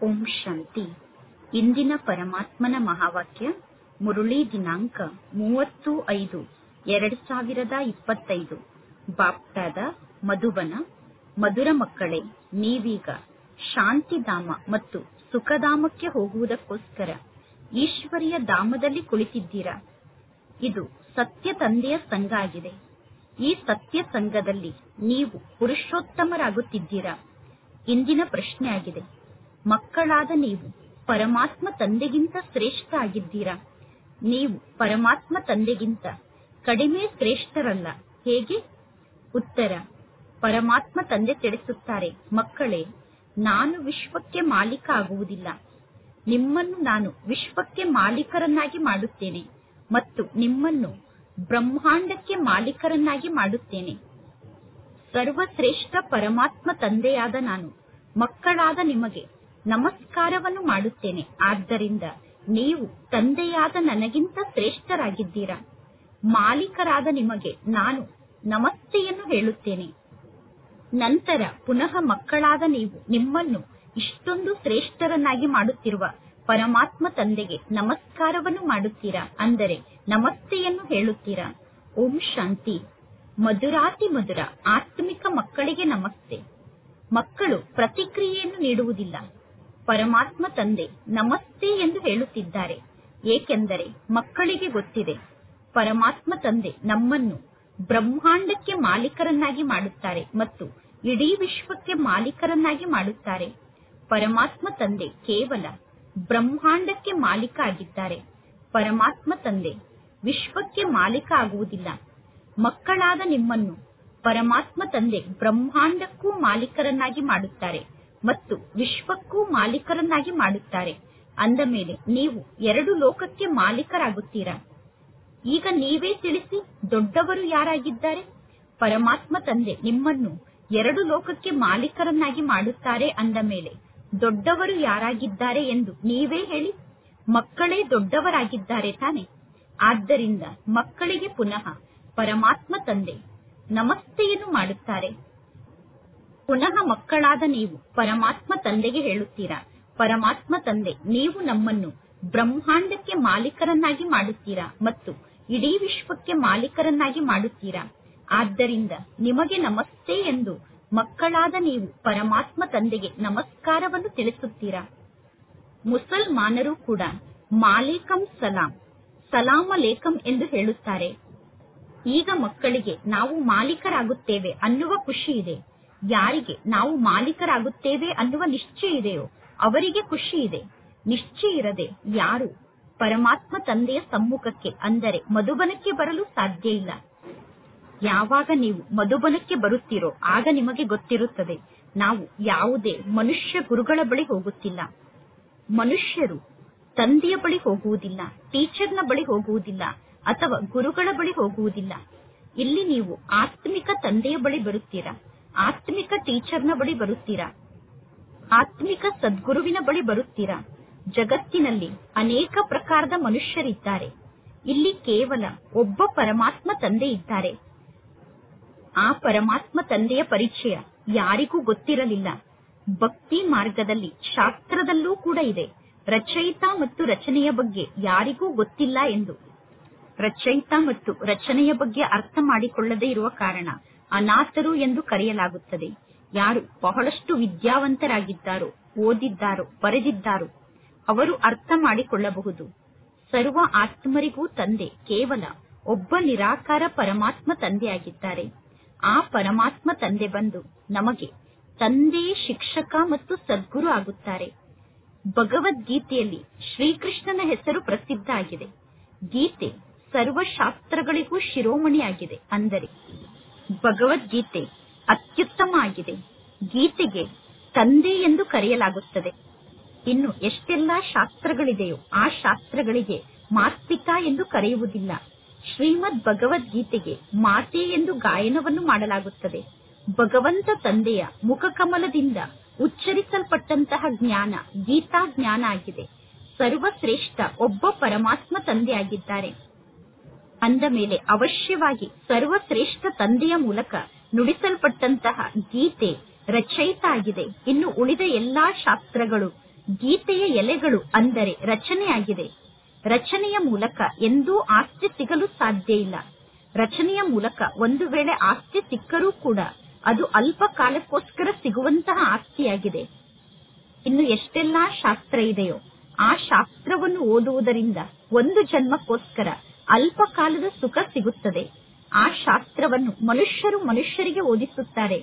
ಓಂ ಶಾಂತಿ ಇಂದಿನ ಪರಮಾತ್ಮನ ಮಹಾವಾಕ್ಯ ಮುರುಳಿ ದಿನಾಂಕ ಮೂವತ್ತು ಐದು ಎರಡು ಸಾವಿರದ ಇಪ್ಪತ್ತೈದು ಬಾಪ್ಟಾದ ಮಧುಬನ ಮಧುರ ಮಕ್ಕಳೇ ನೀವೀಗ ಶಾಂತಿಧಾಮ ಮತ್ತು ಸುಖಧಾಮಕ್ಕೆ ಹೋಗುವುದಕ್ಕೋಸ್ಕರ ಈಶ್ವರಿಯ ಧಾಮದಲ್ಲಿ ಕುಳಿತಿದ್ದೀರಾ ಇದು ಸತ್ಯ ತಂದೆಯ ಸಂಘ ಆಗಿದೆ ಈ ಸತ್ಯ ಸಂಘದಲ್ಲಿ ನೀವು ಪುರುಷೋತ್ತಮರಾಗುತ್ತಿದ್ದೀರಾ ಇಂದಿನ ಪ್ರಶ್ನೆ ಆಗಿದೆ ಮಕ್ಕಳಾದ ನೀವು ಪರಮಾತ್ಮ ತಂದೆಗಿಂತ ಶ್ರೇಷ್ಠ ಆಗಿದ್ದೀರಾ ನೀವು ಪರಮಾತ್ಮ ತಂದೆಗಿಂತ ಕಡಿಮೆ ಶ್ರೇಷ್ಠರಲ್ಲ ಹೇಗೆ ಉತ್ತರ ಪರಮಾತ್ಮ ತಂದೆ ತಿಳಿಸುತ್ತಾರೆ ಮಕ್ಕಳೇ ನಾನು ವಿಶ್ವಕ್ಕೆ ಮಾಲೀಕ ಆಗುವುದಿಲ್ಲ ನಿಮ್ಮನ್ನು ನಾನು ವಿಶ್ವಕ್ಕೆ ಮಾಲೀಕರನ್ನಾಗಿ ಮಾಡುತ್ತೇನೆ ಮತ್ತು ನಿಮ್ಮನ್ನು ಬ್ರಹ್ಮಾಂಡಕ್ಕೆ ಮಾಲೀಕರನ್ನಾಗಿ ಮಾಡುತ್ತೇನೆ ಸರ್ವಶ್ರೇಷ್ಠ ಪರಮಾತ್ಮ ತಂದೆಯಾದ ನಾನು ಮಕ್ಕಳಾದ ನಿಮಗೆ ನಮಸ್ಕಾರವನ್ನು ಮಾಡುತ್ತೇನೆ ಆದ್ದರಿಂದ ನೀವು ತಂದೆಯಾದ ನನಗಿಂತ ಶ್ರೇಷ್ಠರಾಗಿದ್ದೀರಾ ಮಾಲೀಕರಾದ ನಿಮಗೆ ನಾನು ನಮಸ್ತೆಯನ್ನು ಹೇಳುತ್ತೇನೆ ನಂತರ ಪುನಃ ಮಕ್ಕಳಾದ ನೀವು ನಿಮ್ಮನ್ನು ಇಷ್ಟೊಂದು ಶ್ರೇಷ್ಠರನ್ನಾಗಿ ಮಾಡುತ್ತಿರುವ ಪರಮಾತ್ಮ ತಂದೆಗೆ ನಮಸ್ಕಾರವನ್ನು ಮಾಡುತ್ತೀರಾ ಅಂದರೆ ನಮಸ್ತೆಯನ್ನು ಹೇಳುತ್ತೀರಾ ಓಂ ಶಾಂತಿ ಮಧುರಾತಿ ಮಧುರ ಆತ್ಮಿಕ ಮಕ್ಕಳಿಗೆ ನಮಸ್ತೆ ಮಕ್ಕಳು ಪ್ರತಿಕ್ರಿಯೆಯನ್ನು ನೀಡುವುದಿಲ್ಲ ಪರಮಾತ್ಮ ತಂದೆ ನಮಸ್ತೆ ಎಂದು ಹೇಳುತ್ತಿದ್ದಾರೆ ಏಕೆಂದರೆ ಮಕ್ಕಳಿಗೆ ಗೊತ್ತಿದೆ ಪರಮಾತ್ಮ ತಂದೆ ನಮ್ಮನ್ನು ಬ್ರಹ್ಮಾಂಡಕ್ಕೆ ಮಾಲೀಕರನ್ನಾಗಿ ಮಾಡುತ್ತಾರೆ ಮತ್ತು ಇಡೀ ವಿಶ್ವಕ್ಕೆ ಮಾಲೀಕರನ್ನಾಗಿ ಮಾಡುತ್ತಾರೆ ಪರಮಾತ್ಮ ತಂದೆ ಕೇವಲ ಬ್ರಹ್ಮಾಂಡಕ್ಕೆ ಮಾಲೀಕ ಆಗಿದ್ದಾರೆ ಪರಮಾತ್ಮ ತಂದೆ ವಿಶ್ವಕ್ಕೆ ಮಾಲೀಕ ಆಗುವುದಿಲ್ಲ ಮಕ್ಕಳಾದ ನಿಮ್ಮನ್ನು ಪರಮಾತ್ಮ ತಂದೆ ಬ್ರಹ್ಮಾಂಡಕ್ಕೂ ಮಾಲೀಕರನ್ನಾಗಿ ಮಾಡುತ್ತಾರೆ ಮತ್ತು ವಿಶ್ವಕ್ಕೂ ಮಾಲೀಕರನ್ನಾಗಿ ಮಾಡುತ್ತಾರೆ ಅಂದ ಮೇಲೆ ನೀವು ಎರಡು ಲೋಕಕ್ಕೆ ಮಾಲೀಕರಾಗುತ್ತೀರಾ ಈಗ ನೀವೇ ತಿಳಿಸಿ ದೊಡ್ಡವರು ಯಾರಾಗಿದ್ದಾರೆ ಪರಮಾತ್ಮ ತಂದೆ ನಿಮ್ಮನ್ನು ಎರಡು ಲೋಕಕ್ಕೆ ಮಾಲೀಕರನ್ನಾಗಿ ಮಾಡುತ್ತಾರೆ ಅಂದ ಮೇಲೆ ದೊಡ್ಡವರು ಯಾರಾಗಿದ್ದಾರೆ ಎಂದು ನೀವೇ ಹೇಳಿ ಮಕ್ಕಳೇ ದೊಡ್ಡವರಾಗಿದ್ದಾರೆ ತಾನೆ ಆದ್ದರಿಂದ ಮಕ್ಕಳಿಗೆ ಪುನಃ ಪರಮಾತ್ಮ ತಂದೆ ನಮಸ್ತೆಯನ್ನು ಮಾಡುತ್ತಾರೆ ಪುನಃ ಮಕ್ಕಳಾದ ನೀವು ಪರಮಾತ್ಮ ತಂದೆಗೆ ಹೇಳುತ್ತೀರಾ ಪರಮಾತ್ಮ ತಂದೆ ನೀವು ನಮ್ಮನ್ನು ಬ್ರಹ್ಮಾಂಡಕ್ಕೆ ಮಾಲೀಕರನ್ನಾಗಿ ಮಾಡುತ್ತೀರಾ ಮತ್ತು ಇಡೀ ವಿಶ್ವಕ್ಕೆ ಮಾಲೀಕರನ್ನಾಗಿ ಮಾಡುತ್ತೀರಾ ಆದ್ದರಿಂದ ನಿಮಗೆ ನಮಸ್ತೆ ಎಂದು ಮಕ್ಕಳಾದ ನೀವು ಪರಮಾತ್ಮ ತಂದೆಗೆ ನಮಸ್ಕಾರವನ್ನು ತಿಳಿಸುತ್ತೀರಾ ಮುಸಲ್ಮಾನರು ಕೂಡ ಮಾಲೀಕಂ ಸಲಾಂ ಸಲಾಮ ಲೇಕಂ ಎಂದು ಹೇಳುತ್ತಾರೆ ಈಗ ಮಕ್ಕಳಿಗೆ ನಾವು ಮಾಲೀಕರಾಗುತ್ತೇವೆ ಅನ್ನುವ ಖುಷಿ ಇದೆ ಯಾರಿಗೆ ನಾವು ಮಾಲೀಕರಾಗುತ್ತೇವೆ ಅನ್ನುವ ನಿಶ್ಚಯ ಇದೆಯೋ ಅವರಿಗೆ ಖುಷಿ ಇದೆ ನಿಶ್ಚಯ ಇರದೆ ಯಾರು ಪರಮಾತ್ಮ ತಂದೆಯ ಸಮ್ಮುಖಕ್ಕೆ ಅಂದರೆ ಮಧುಬನಕ್ಕೆ ಬರಲು ಸಾಧ್ಯ ಇಲ್ಲ ಯಾವಾಗ ನೀವು ಮಧುಬನಕ್ಕೆ ಬರುತ್ತೀರೋ ಆಗ ನಿಮಗೆ ಗೊತ್ತಿರುತ್ತದೆ ನಾವು ಯಾವುದೇ ಮನುಷ್ಯ ಗುರುಗಳ ಬಳಿ ಹೋಗುತ್ತಿಲ್ಲ ಮನುಷ್ಯರು ತಂದೆಯ ಬಳಿ ಹೋಗುವುದಿಲ್ಲ ಟೀಚರ್ನ ಬಳಿ ಹೋಗುವುದಿಲ್ಲ ಅಥವಾ ಗುರುಗಳ ಬಳಿ ಹೋಗುವುದಿಲ್ಲ ಇಲ್ಲಿ ನೀವು ಆತ್ಮಿಕ ತಂದೆಯ ಬಳಿ ಬರುತ್ತೀರಾ ಆತ್ಮಿಕ ಟೀಚರ್ನ ಬಳಿ ಬರುತ್ತೀರಾ ಆತ್ಮಿಕ ಸದ್ಗುರುವಿನ ಬಳಿ ಬರುತ್ತೀರಾ ಜಗತ್ತಿನಲ್ಲಿ ಅನೇಕ ಪ್ರಕಾರದ ಮನುಷ್ಯರಿದ್ದಾರೆ ಇಲ್ಲಿ ಕೇವಲ ಒಬ್ಬ ಪರಮಾತ್ಮ ತಂದೆ ಇದ್ದಾರೆ ಆ ಪರಮಾತ್ಮ ತಂದೆಯ ಪರಿಚಯ ಯಾರಿಗೂ ಗೊತ್ತಿರಲಿಲ್ಲ ಭಕ್ತಿ ಮಾರ್ಗದಲ್ಲಿ ಶಾಸ್ತ್ರದಲ್ಲೂ ಕೂಡ ಇದೆ ರಚಯಿತ ಮತ್ತು ರಚನೆಯ ಬಗ್ಗೆ ಯಾರಿಗೂ ಗೊತ್ತಿಲ್ಲ ಎಂದು ರಚಯಿತ ಮತ್ತು ರಚನೆಯ ಬಗ್ಗೆ ಅರ್ಥ ಮಾಡಿಕೊಳ್ಳದೇ ಇರುವ ಕಾರಣ ಅನಾಥರು ಎಂದು ಕರೆಯಲಾಗುತ್ತದೆ ಯಾರು ಬಹಳಷ್ಟು ವಿದ್ಯಾವಂತರಾಗಿದ್ದಾರೋ ಓದಿದ್ದಾರೋ ಬರೆದಿದ್ದಾರೋ ಅವರು ಅರ್ಥ ಮಾಡಿಕೊಳ್ಳಬಹುದು ಸರ್ವ ಆತ್ಮರಿಗೂ ತಂದೆ ಕೇವಲ ಒಬ್ಬ ನಿರಾಕಾರ ಪರಮಾತ್ಮ ತಂದೆಯಾಗಿದ್ದಾರೆ ಆ ಪರಮಾತ್ಮ ತಂದೆ ಬಂದು ನಮಗೆ ತಂದೆ ಶಿಕ್ಷಕ ಮತ್ತು ಸದ್ಗುರು ಆಗುತ್ತಾರೆ ಭಗವದ್ಗೀತೆಯಲ್ಲಿ ಶ್ರೀಕೃಷ್ಣನ ಹೆಸರು ಪ್ರಸಿದ್ಧ ಆಗಿದೆ ಗೀತೆ ಸರ್ವಶಾಸ್ತ್ರಗಳಿಗೂ ಶಿರೋಮಣಿಯಾಗಿದೆ ಅಂದರೆ ಭಗವದ್ಗೀತೆ ಅತ್ಯುತ್ತಮ ಆಗಿದೆ ಗೀತೆಗೆ ತಂದೆ ಎಂದು ಕರೆಯಲಾಗುತ್ತದೆ ಇನ್ನು ಎಷ್ಟೆಲ್ಲಾ ಶಾಸ್ತ್ರಗಳಿದೆಯೋ ಆ ಶಾಸ್ತ್ರಗಳಿಗೆ ಮಾತ್ಪಿತಾ ಎಂದು ಕರೆಯುವುದಿಲ್ಲ ಶ್ರೀಮದ್ ಭಗವದ್ಗೀತೆಗೆ ಮಾತೆ ಎಂದು ಗಾಯನವನ್ನು ಮಾಡಲಾಗುತ್ತದೆ ಭಗವಂತ ತಂದೆಯ ಮುಖಕಮಲದಿಂದ ಉಚ್ಚರಿಸಲ್ಪಟ್ಟಂತಹ ಜ್ಞಾನ ಗೀತಾ ಜ್ಞಾನ ಆಗಿದೆ ಸರ್ವಶ್ರೇಷ್ಠ ಒಬ್ಬ ಪರಮಾತ್ಮ ತಂದೆಯಾಗಿದ್ದಾರೆ ಅಂದ ಮೇಲೆ ಅವಶ್ಯವಾಗಿ ಸರ್ವಶ್ರೇಷ್ಠ ತಂದೆಯ ಮೂಲಕ ನುಡಿಸಲ್ಪಟ್ಟಂತಹ ಗೀತೆ ರಚಯಿತ ಆಗಿದೆ ಇನ್ನು ಉಳಿದ ಎಲ್ಲಾ ಶಾಸ್ತ್ರಗಳು ಗೀತೆಯ ಎಲೆಗಳು ಅಂದರೆ ರಚನೆಯಾಗಿದೆ ರಚನೆಯ ಮೂಲಕ ಎಂದೂ ಆಸ್ತಿ ಸಿಗಲು ಸಾಧ್ಯ ಇಲ್ಲ ರಚನೆಯ ಮೂಲಕ ಒಂದು ವೇಳೆ ಆಸ್ತಿ ಸಿಕ್ಕರೂ ಕೂಡ ಅದು ಅಲ್ಪ ಕಾಲಕ್ಕೋಸ್ಕರ ಸಿಗುವಂತಹ ಆಸ್ತಿಯಾಗಿದೆ ಇನ್ನು ಎಷ್ಟೆಲ್ಲಾ ಶಾಸ್ತ್ರ ಇದೆಯೋ ಆ ಶಾಸ್ತ್ರವನ್ನು ಓದುವುದರಿಂದ ಒಂದು ಜನ್ಮಕ್ಕೋಸ್ಕರ ಅಲ್ಪ ಕಾಲದ ಸುಖ ಸಿಗುತ್ತದೆ ಆ ಶಾಸ್ತ್ರವನ್ನು ಮನುಷ್ಯರು ಮನುಷ್ಯರಿಗೆ ಓದಿಸುತ್ತಾರೆ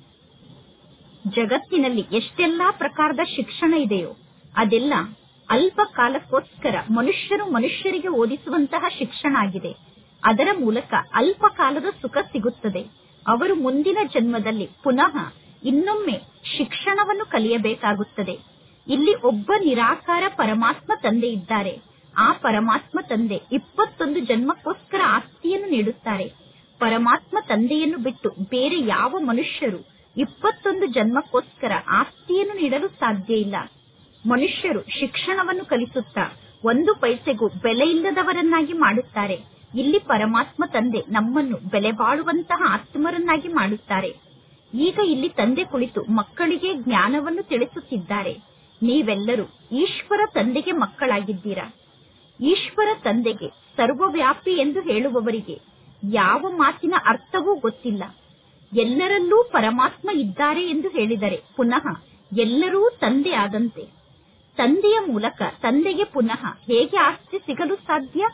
ಜಗತ್ತಿನಲ್ಲಿ ಎಷ್ಟೆಲ್ಲಾ ಪ್ರಕಾರದ ಶಿಕ್ಷಣ ಇದೆಯೋ ಅದೆಲ್ಲ ಅಲ್ಪ ಕಾಲಕ್ಕೋಸ್ಕರ ಮನುಷ್ಯರು ಮನುಷ್ಯರಿಗೆ ಓದಿಸುವಂತಹ ಶಿಕ್ಷಣ ಆಗಿದೆ ಅದರ ಮೂಲಕ ಅಲ್ಪ ಕಾಲದ ಸುಖ ಸಿಗುತ್ತದೆ ಅವರು ಮುಂದಿನ ಜನ್ಮದಲ್ಲಿ ಪುನಃ ಇನ್ನೊಮ್ಮೆ ಶಿಕ್ಷಣವನ್ನು ಕಲಿಯಬೇಕಾಗುತ್ತದೆ ಇಲ್ಲಿ ಒಬ್ಬ ನಿರಾಕಾರ ಪರಮಾತ್ಮ ತಂದೆ ಇದ್ದಾರೆ ಆ ಪರಮಾತ್ಮ ತಂದೆ ಇಪ್ಪತ್ತೊಂದು ಜನ್ಮಕ್ಕೋಸ್ಕರ ಆಸ್ತಿಯನ್ನು ನೀಡುತ್ತಾರೆ ಪರಮಾತ್ಮ ತಂದೆಯನ್ನು ಬಿಟ್ಟು ಬೇರೆ ಯಾವ ಮನುಷ್ಯರು ಇಪ್ಪತ್ತೊಂದು ಜನ್ಮಕ್ಕೋಸ್ಕರ ಆಸ್ತಿಯನ್ನು ನೀಡಲು ಸಾಧ್ಯ ಇಲ್ಲ ಮನುಷ್ಯರು ಶಿಕ್ಷಣವನ್ನು ಕಲಿಸುತ್ತಾ ಒಂದು ಪೈಸೆಗೂ ಬೆಲೆ ಇಲ್ಲದವರನ್ನಾಗಿ ಮಾಡುತ್ತಾರೆ ಇಲ್ಲಿ ಪರಮಾತ್ಮ ತಂದೆ ನಮ್ಮನ್ನು ಬೆಲೆ ಬಾಳುವಂತಹ ಆತ್ಮರನ್ನಾಗಿ ಮಾಡುತ್ತಾರೆ ಈಗ ಇಲ್ಲಿ ತಂದೆ ಕುಳಿತು ಮಕ್ಕಳಿಗೆ ಜ್ಞಾನವನ್ನು ತಿಳಿಸುತ್ತಿದ್ದಾರೆ ನೀವೆಲ್ಲರೂ ಈಶ್ವರ ತಂದೆಗೆ ಮಕ್ಕಳಾಗಿದ್ದೀರಾ ಈಶ್ವರ ತಂದೆಗೆ ಸರ್ವವ್ಯಾಪಿ ಎಂದು ಹೇಳುವವರಿಗೆ ಯಾವ ಮಾತಿನ ಅರ್ಥವೂ ಗೊತ್ತಿಲ್ಲ ಎಲ್ಲರಲ್ಲೂ ಪರಮಾತ್ಮ ಇದ್ದಾರೆ ಎಂದು ಹೇಳಿದರೆ ಪುನಃ ಎಲ್ಲರೂ ತಂದೆ ಆದಂತೆ ತಂದೆಯ ಮೂಲಕ ತಂದೆಗೆ ಪುನಃ ಹೇಗೆ ಆಸ್ತಿ ಸಿಗಲು ಸಾಧ್ಯ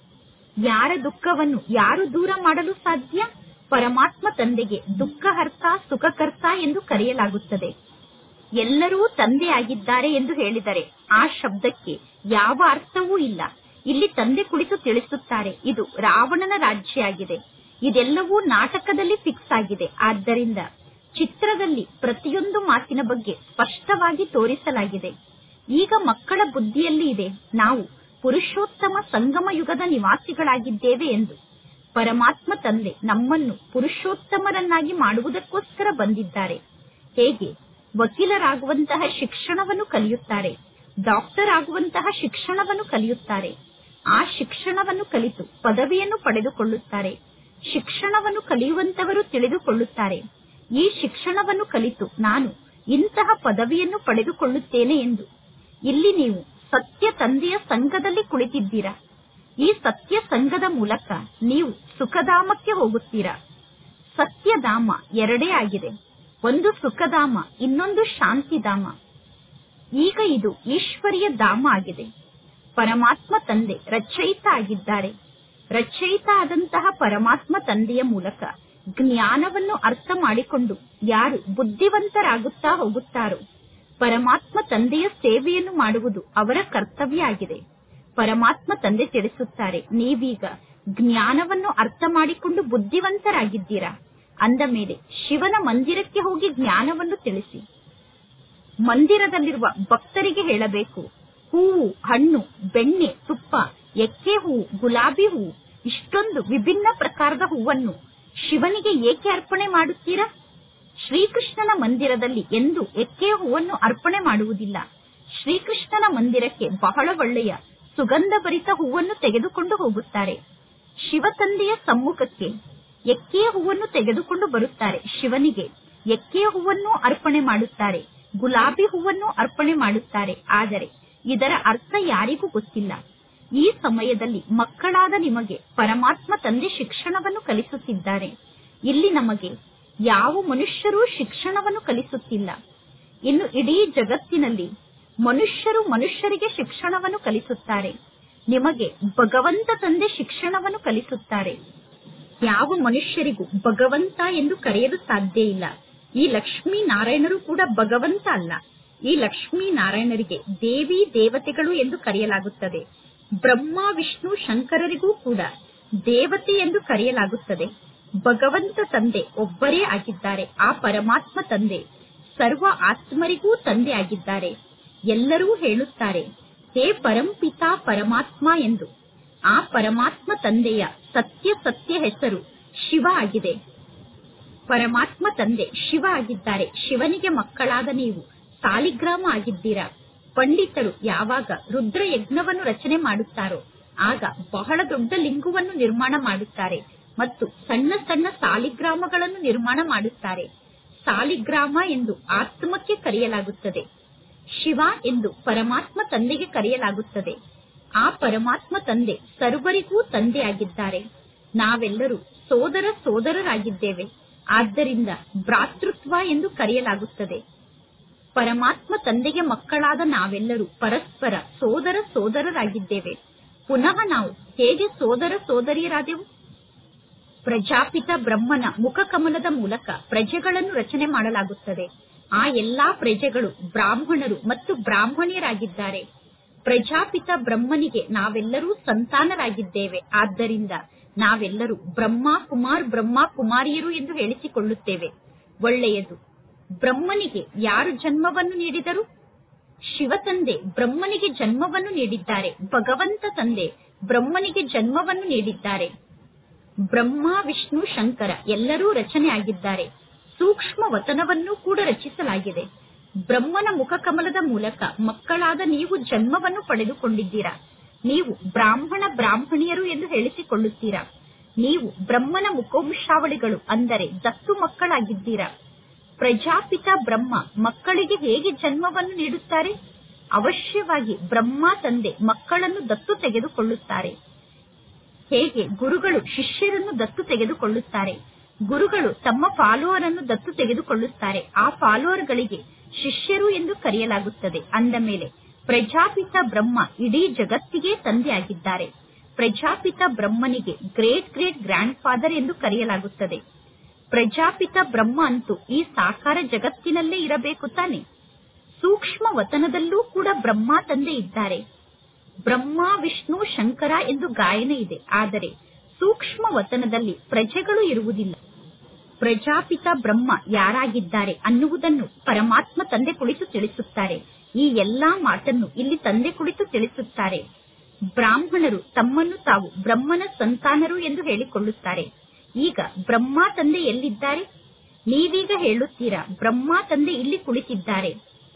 ಯಾರ ದುಃಖವನ್ನು ಯಾರು ದೂರ ಮಾಡಲು ಸಾಧ್ಯ ಪರಮಾತ್ಮ ತಂದೆಗೆ ದುಃಖಹರ್ತ ಸುಖಕರ್ತ ಎಂದು ಕರೆಯಲಾಗುತ್ತದೆ ಎಲ್ಲರೂ ತಂದೆ ಆಗಿದ್ದಾರೆ ಎಂದು ಹೇಳಿದರೆ ಆ ಶಬ್ದಕ್ಕೆ ಯಾವ ಅರ್ಥವೂ ಇಲ್ಲ ಇಲ್ಲಿ ತಂದೆ ಕುಳಿತು ತಿಳಿಸುತ್ತಾರೆ ಇದು ರಾವಣನ ರಾಜ್ಯ ಆಗಿದೆ ಇದೆಲ್ಲವೂ ನಾಟಕದಲ್ಲಿ ಫಿಕ್ಸ್ ಆಗಿದೆ ಆದ್ದರಿಂದ ಚಿತ್ರದಲ್ಲಿ ಪ್ರತಿಯೊಂದು ಮಾತಿನ ಬಗ್ಗೆ ಸ್ಪಷ್ಟವಾಗಿ ತೋರಿಸಲಾಗಿದೆ ಈಗ ಮಕ್ಕಳ ಬುದ್ಧಿಯಲ್ಲಿ ಇದೆ ನಾವು ಪುರುಷೋತ್ತಮ ಸಂಗಮ ಯುಗದ ನಿವಾಸಿಗಳಾಗಿದ್ದೇವೆ ಎಂದು ಪರಮಾತ್ಮ ತಂದೆ ನಮ್ಮನ್ನು ಪುರುಷೋತ್ತಮರನ್ನಾಗಿ ಮಾಡುವುದಕ್ಕೋಸ್ಕರ ಬಂದಿದ್ದಾರೆ ಹೇಗೆ ವಕೀಲರಾಗುವಂತಹ ಶಿಕ್ಷಣವನ್ನು ಕಲಿಯುತ್ತಾರೆ ಡಾಕ್ಟರ್ ಆಗುವಂತಹ ಶಿಕ್ಷಣವನ್ನು ಕಲಿಯುತ್ತಾರೆ ಆ ಶಿಕ್ಷಣವನ್ನು ಕಲಿತು ಪದವಿಯನ್ನು ಪಡೆದುಕೊಳ್ಳುತ್ತಾರೆ ಶಿಕ್ಷಣವನ್ನು ಕಲಿಯುವಂತವರು ತಿಳಿದುಕೊಳ್ಳುತ್ತಾರೆ ಈ ಶಿಕ್ಷಣವನ್ನು ಕಲಿತು ನಾನು ಇಂತಹ ಪದವಿಯನ್ನು ಪಡೆದುಕೊಳ್ಳುತ್ತೇನೆ ಎಂದು ಇಲ್ಲಿ ನೀವು ಸತ್ಯ ತಂದೆಯ ಸಂಘದಲ್ಲಿ ಕುಳಿತಿದ್ದೀರಾ ಈ ಸತ್ಯ ಸಂಘದ ಮೂಲಕ ನೀವು ಸುಖಧಾಮಕ್ಕೆ ಹೋಗುತ್ತೀರಾ ಸತ್ಯಧಾಮ ಎರಡೇ ಆಗಿದೆ ಒಂದು ಸುಖಧಾಮ ಇನ್ನೊಂದು ಶಾಂತಿಧಾಮ ಈಗ ಇದು ಈಶ್ವರಿಯ ಧಾಮ ಆಗಿದೆ ಪರಮಾತ್ಮ ತಂದೆ ರಚಯಿತ ಆಗಿದ್ದಾರೆ ರಚಯಿತ ಆದಂತಹ ಪರಮಾತ್ಮ ತಂದೆಯ ಮೂಲಕ ಜ್ಞಾನವನ್ನು ಅರ್ಥ ಮಾಡಿಕೊಂಡು ಯಾರು ಬುದ್ಧಿವಂತರಾಗುತ್ತಾ ಹೋಗುತ್ತಾರೋ ಪರಮಾತ್ಮ ತಂದೆಯ ಸೇವೆಯನ್ನು ಮಾಡುವುದು ಅವರ ಕರ್ತವ್ಯ ಆಗಿದೆ ಪರಮಾತ್ಮ ತಂದೆ ತಿಳಿಸುತ್ತಾರೆ ನೀವೀಗ ಜ್ಞಾನವನ್ನು ಅರ್ಥ ಮಾಡಿಕೊಂಡು ಬುದ್ಧಿವಂತರಾಗಿದ್ದೀರಾ ಅಂದ ಮೇಲೆ ಶಿವನ ಮಂದಿರಕ್ಕೆ ಹೋಗಿ ಜ್ಞಾನವನ್ನು ತಿಳಿಸಿ ಮಂದಿರದಲ್ಲಿರುವ ಭಕ್ತರಿಗೆ ಹೇಳಬೇಕು ಹೂವು ಹಣ್ಣು ಬೆಣ್ಣೆ ತುಪ್ಪ ಎಕ್ಕೆ ಹೂವು ಗುಲಾಬಿ ಹೂವು ಇಷ್ಟೊಂದು ವಿಭಿನ್ನ ಪ್ರಕಾರದ ಹೂವನ್ನು ಶಿವನಿಗೆ ಏಕೆ ಅರ್ಪಣೆ ಮಾಡುತ್ತೀರಾ ಶ್ರೀಕೃಷ್ಣನ ಮಂದಿರದಲ್ಲಿ ಎಂದು ಎಕ್ಕೆ ಹೂವನ್ನು ಅರ್ಪಣೆ ಮಾಡುವುದಿಲ್ಲ ಶ್ರೀಕೃಷ್ಣನ ಮಂದಿರಕ್ಕೆ ಬಹಳ ಒಳ್ಳೆಯ ಸುಗಂಧ ಭರಿತ ಹೂವನ್ನು ತೆಗೆದುಕೊಂಡು ಹೋಗುತ್ತಾರೆ ಶಿವ ತಂದೆಯ ಸಮ್ಮುಖಕ್ಕೆ ಎಕ್ಕೆ ಹೂವನ್ನು ತೆಗೆದುಕೊಂಡು ಬರುತ್ತಾರೆ ಶಿವನಿಗೆ ಎಕ್ಕೆ ಹೂವನ್ನು ಅರ್ಪಣೆ ಮಾಡುತ್ತಾರೆ ಗುಲಾಬಿ ಹೂವನ್ನು ಅರ್ಪಣೆ ಮಾಡುತ್ತಾರೆ ಆದರೆ ಇದರ ಅರ್ಥ ಯಾರಿಗೂ ಗೊತ್ತಿಲ್ಲ ಈ ಸಮಯದಲ್ಲಿ ಮಕ್ಕಳಾದ ನಿಮಗೆ ಪರಮಾತ್ಮ ತಂದೆ ಶಿಕ್ಷಣವನ್ನು ಕಲಿಸುತ್ತಿದ್ದಾರೆ ಇಲ್ಲಿ ನಮಗೆ ಯಾವ ಮನುಷ್ಯರೂ ಶಿಕ್ಷಣವನ್ನು ಕಲಿಸುತ್ತಿಲ್ಲ ಇನ್ನು ಇಡೀ ಜಗತ್ತಿನಲ್ಲಿ ಮನುಷ್ಯರು ಮನುಷ್ಯರಿಗೆ ಶಿಕ್ಷಣವನ್ನು ಕಲಿಸುತ್ತಾರೆ ನಿಮಗೆ ಭಗವಂತ ತಂದೆ ಶಿಕ್ಷಣವನ್ನು ಕಲಿಸುತ್ತಾರೆ ಯಾವ ಮನುಷ್ಯರಿಗೂ ಭಗವಂತ ಎಂದು ಕರೆಯಲು ಸಾಧ್ಯ ಇಲ್ಲ ಈ ಲಕ್ಷ್ಮೀ ನಾರಾಯಣರು ಕೂಡ ಭಗವಂತ ಅಲ್ಲ ಈ ಲಕ್ಷ್ಮೀ ನಾರಾಯಣರಿಗೆ ದೇವಿ ದೇವತೆಗಳು ಎಂದು ಕರೆಯಲಾಗುತ್ತದೆ ಬ್ರಹ್ಮ ವಿಷ್ಣು ಶಂಕರರಿಗೂ ಕೂಡ ದೇವತೆ ಎಂದು ಕರೆಯಲಾಗುತ್ತದೆ ಭಗವಂತ ತಂದೆ ಒಬ್ಬರೇ ಆಗಿದ್ದಾರೆ ಆ ಪರಮಾತ್ಮ ತಂದೆ ಸರ್ವ ಆತ್ಮರಿಗೂ ತಂದೆ ಆಗಿದ್ದಾರೆ ಎಲ್ಲರೂ ಹೇಳುತ್ತಾರೆ ಹೇ ಪರಂಪಿತಾ ಪರಮಾತ್ಮ ಎಂದು ಆ ಪರಮಾತ್ಮ ತಂದೆಯ ಸತ್ಯ ಸತ್ಯ ಹೆಸರು ಶಿವ ಆಗಿದೆ ಪರಮಾತ್ಮ ತಂದೆ ಶಿವ ಆಗಿದ್ದಾರೆ ಶಿವನಿಗೆ ಮಕ್ಕಳಾದ ನೀವು ಸಾಲಿಗ್ರಾಮ ಆಗಿದ್ದೀರಾ ಪಂಡಿತರು ಯಾವಾಗ ರುದ್ರ ಯಜ್ಞವನ್ನು ರಚನೆ ಮಾಡುತ್ತಾರೋ ಆಗ ಬಹಳ ದೊಡ್ಡ ಲಿಂಗವನ್ನು ನಿರ್ಮಾಣ ಮಾಡುತ್ತಾರೆ ಮತ್ತು ಸಣ್ಣ ಸಣ್ಣ ಸಾಲಿಗ್ರಾಮಗಳನ್ನು ನಿರ್ಮಾಣ ಮಾಡುತ್ತಾರೆ ಸಾಲಿಗ್ರಾಮ ಎಂದು ಆತ್ಮಕ್ಕೆ ಕರೆಯಲಾಗುತ್ತದೆ ಶಿವ ಎಂದು ಪರಮಾತ್ಮ ತಂದೆಗೆ ಕರೆಯಲಾಗುತ್ತದೆ ಆ ಪರಮಾತ್ಮ ತಂದೆ ಸರ್ವರಿಗೂ ತಂದೆಯಾಗಿದ್ದಾರೆ ನಾವೆಲ್ಲರೂ ಸೋದರ ಸೋದರರಾಗಿದ್ದೇವೆ ಆದ್ದರಿಂದ ಭ್ರಾತೃತ್ವ ಎಂದು ಕರೆಯಲಾಗುತ್ತದೆ ಪರಮಾತ್ಮ ತಂದೆಗೆ ಮಕ್ಕಳಾದ ನಾವೆಲ್ಲರೂ ಪರಸ್ಪರ ಸೋದರ ಸೋದರರಾಗಿದ್ದೇವೆ ಪುನಃ ನಾವು ಹೇಗೆ ಸೋದರ ಸೋದರಿಯರಾದೆವು ಪ್ರಜಾಪಿತ ಬ್ರಹ್ಮನ ಮುಖಕಮಲದ ಮೂಲಕ ಪ್ರಜೆಗಳನ್ನು ರಚನೆ ಮಾಡಲಾಗುತ್ತದೆ ಆ ಎಲ್ಲಾ ಪ್ರಜೆಗಳು ಬ್ರಾಹ್ಮಣರು ಮತ್ತು ಬ್ರಾಹ್ಮಣಿಯರಾಗಿದ್ದಾರೆ ಪ್ರಜಾಪಿತ ಬ್ರಹ್ಮನಿಗೆ ನಾವೆಲ್ಲರೂ ಸಂತಾನರಾಗಿದ್ದೇವೆ ಆದ್ದರಿಂದ ನಾವೆಲ್ಲರೂ ಬ್ರಹ್ಮ ಕುಮಾರ್ ಬ್ರಹ್ಮ ಕುಮಾರಿಯರು ಎಂದು ಹೇಳಿಸಿಕೊಳ್ಳುತ್ತೇವೆ ಒಳ್ಳೆಯದು ಬ್ರಹ್ಮನಿಗೆ ಯಾರು ಜನ್ಮವನ್ನು ನೀಡಿದರು ಶಿವ ತಂದೆ ಬ್ರಹ್ಮನಿಗೆ ಜನ್ಮವನ್ನು ನೀಡಿದ್ದಾರೆ ಭಗವಂತ ತಂದೆ ಬ್ರಹ್ಮನಿಗೆ ಜನ್ಮವನ್ನು ನೀಡಿದ್ದಾರೆ ಬ್ರಹ್ಮ ವಿಷ್ಣು ಶಂಕರ ಎಲ್ಲರೂ ರಚನೆಯಾಗಿದ್ದಾರೆ ಸೂಕ್ಷ್ಮ ವತನವನ್ನು ಕೂಡ ರಚಿಸಲಾಗಿದೆ ಬ್ರಹ್ಮನ ಮುಖಕಮಲದ ಮೂಲಕ ಮಕ್ಕಳಾದ ನೀವು ಜನ್ಮವನ್ನು ಪಡೆದುಕೊಂಡಿದ್ದೀರಾ ನೀವು ಬ್ರಾಹ್ಮಣ ಬ್ರಾಹ್ಮಣಿಯರು ಎಂದು ಹೇಳಿಸಿಕೊಳ್ಳುತ್ತೀರಾ ನೀವು ಬ್ರಹ್ಮನ ಮುಖೋಂಶಾವಳಿಗಳು ಅಂದರೆ ದತ್ತು ಮಕ್ಕಳಾಗಿದ್ದೀರಾ ಪ್ರಜಾಪಿತ ಬ್ರಹ್ಮ ಮಕ್ಕಳಿಗೆ ಹೇಗೆ ಜನ್ಮವನ್ನು ನೀಡುತ್ತಾರೆ ಅವಶ್ಯವಾಗಿ ಬ್ರಹ್ಮ ತಂದೆ ಮಕ್ಕಳನ್ನು ದತ್ತು ತೆಗೆದುಕೊಳ್ಳುತ್ತಾರೆ ಹೇಗೆ ಗುರುಗಳು ಶಿಷ್ಯರನ್ನು ದತ್ತು ತೆಗೆದುಕೊಳ್ಳುತ್ತಾರೆ ಗುರುಗಳು ತಮ್ಮ ಫಾಲೋವರ್ ಅನ್ನು ದತ್ತು ತೆಗೆದುಕೊಳ್ಳುತ್ತಾರೆ ಆ ಫಾಲೋವರ್ಗಳಿಗೆ ಶಿಷ್ಯರು ಎಂದು ಕರೆಯಲಾಗುತ್ತದೆ ಅಂದ ಮೇಲೆ ಪ್ರಜಾಪಿತ ಬ್ರಹ್ಮ ಇಡೀ ಜಗತ್ತಿಗೆ ತಂದೆಯಾಗಿದ್ದಾರೆ ಪ್ರಜಾಪಿತ ಬ್ರಹ್ಮನಿಗೆ ಗ್ರೇಟ್ ಗ್ರೇಟ್ ಗ್ರ್ಯಾಂಡ್ ಫಾದರ್ ಎಂದು ಕರೆಯಲಾಗುತ್ತದೆ ಪ್ರಜಾಪಿತ ಬ್ರಹ್ಮ ಅಂತೂ ಈ ಸಾಕಾರ ಜಗತ್ತಿನಲ್ಲೇ ಇರಬೇಕು ತಾನೆ ಸೂಕ್ಷ್ಮ ವತನದಲ್ಲೂ ಕೂಡ ಬ್ರಹ್ಮ ತಂದೆ ಇದ್ದಾರೆ ಬ್ರಹ್ಮ ವಿಷ್ಣು ಶಂಕರ ಎಂದು ಗಾಯನ ಇದೆ ಆದರೆ ಸೂಕ್ಷ್ಮ ವತನದಲ್ಲಿ ಪ್ರಜೆಗಳು ಇರುವುದಿಲ್ಲ ಪ್ರಜಾಪಿತ ಬ್ರಹ್ಮ ಯಾರಾಗಿದ್ದಾರೆ ಅನ್ನುವುದನ್ನು ಪರಮಾತ್ಮ ತಂದೆ ಕುಳಿತು ತಿಳಿಸುತ್ತಾರೆ ಈ ಎಲ್ಲಾ ಮಾತನ್ನು ಇಲ್ಲಿ ತಂದೆ ಕುಳಿತು ತಿಳಿಸುತ್ತಾರೆ ಬ್ರಾಹ್ಮಣರು ತಮ್ಮನ್ನು ತಾವು ಬ್ರಹ್ಮನ ಸಂತಾನರು ಎಂದು ಹೇಳಿಕೊಳ್ಳುತ್ತಾರೆ ಈಗ ಬ್ರಹ್ಮ ತಂದೆ ಎಲ್ಲಿದ್ದಾರೆ ನೀವೀಗ ಹೇಳುತ್ತೀರಾ ಬ್ರಹ್ಮ ತಂದೆ ಇಲ್ಲಿ ಕುಳಿತಿದ್ದಾರೆ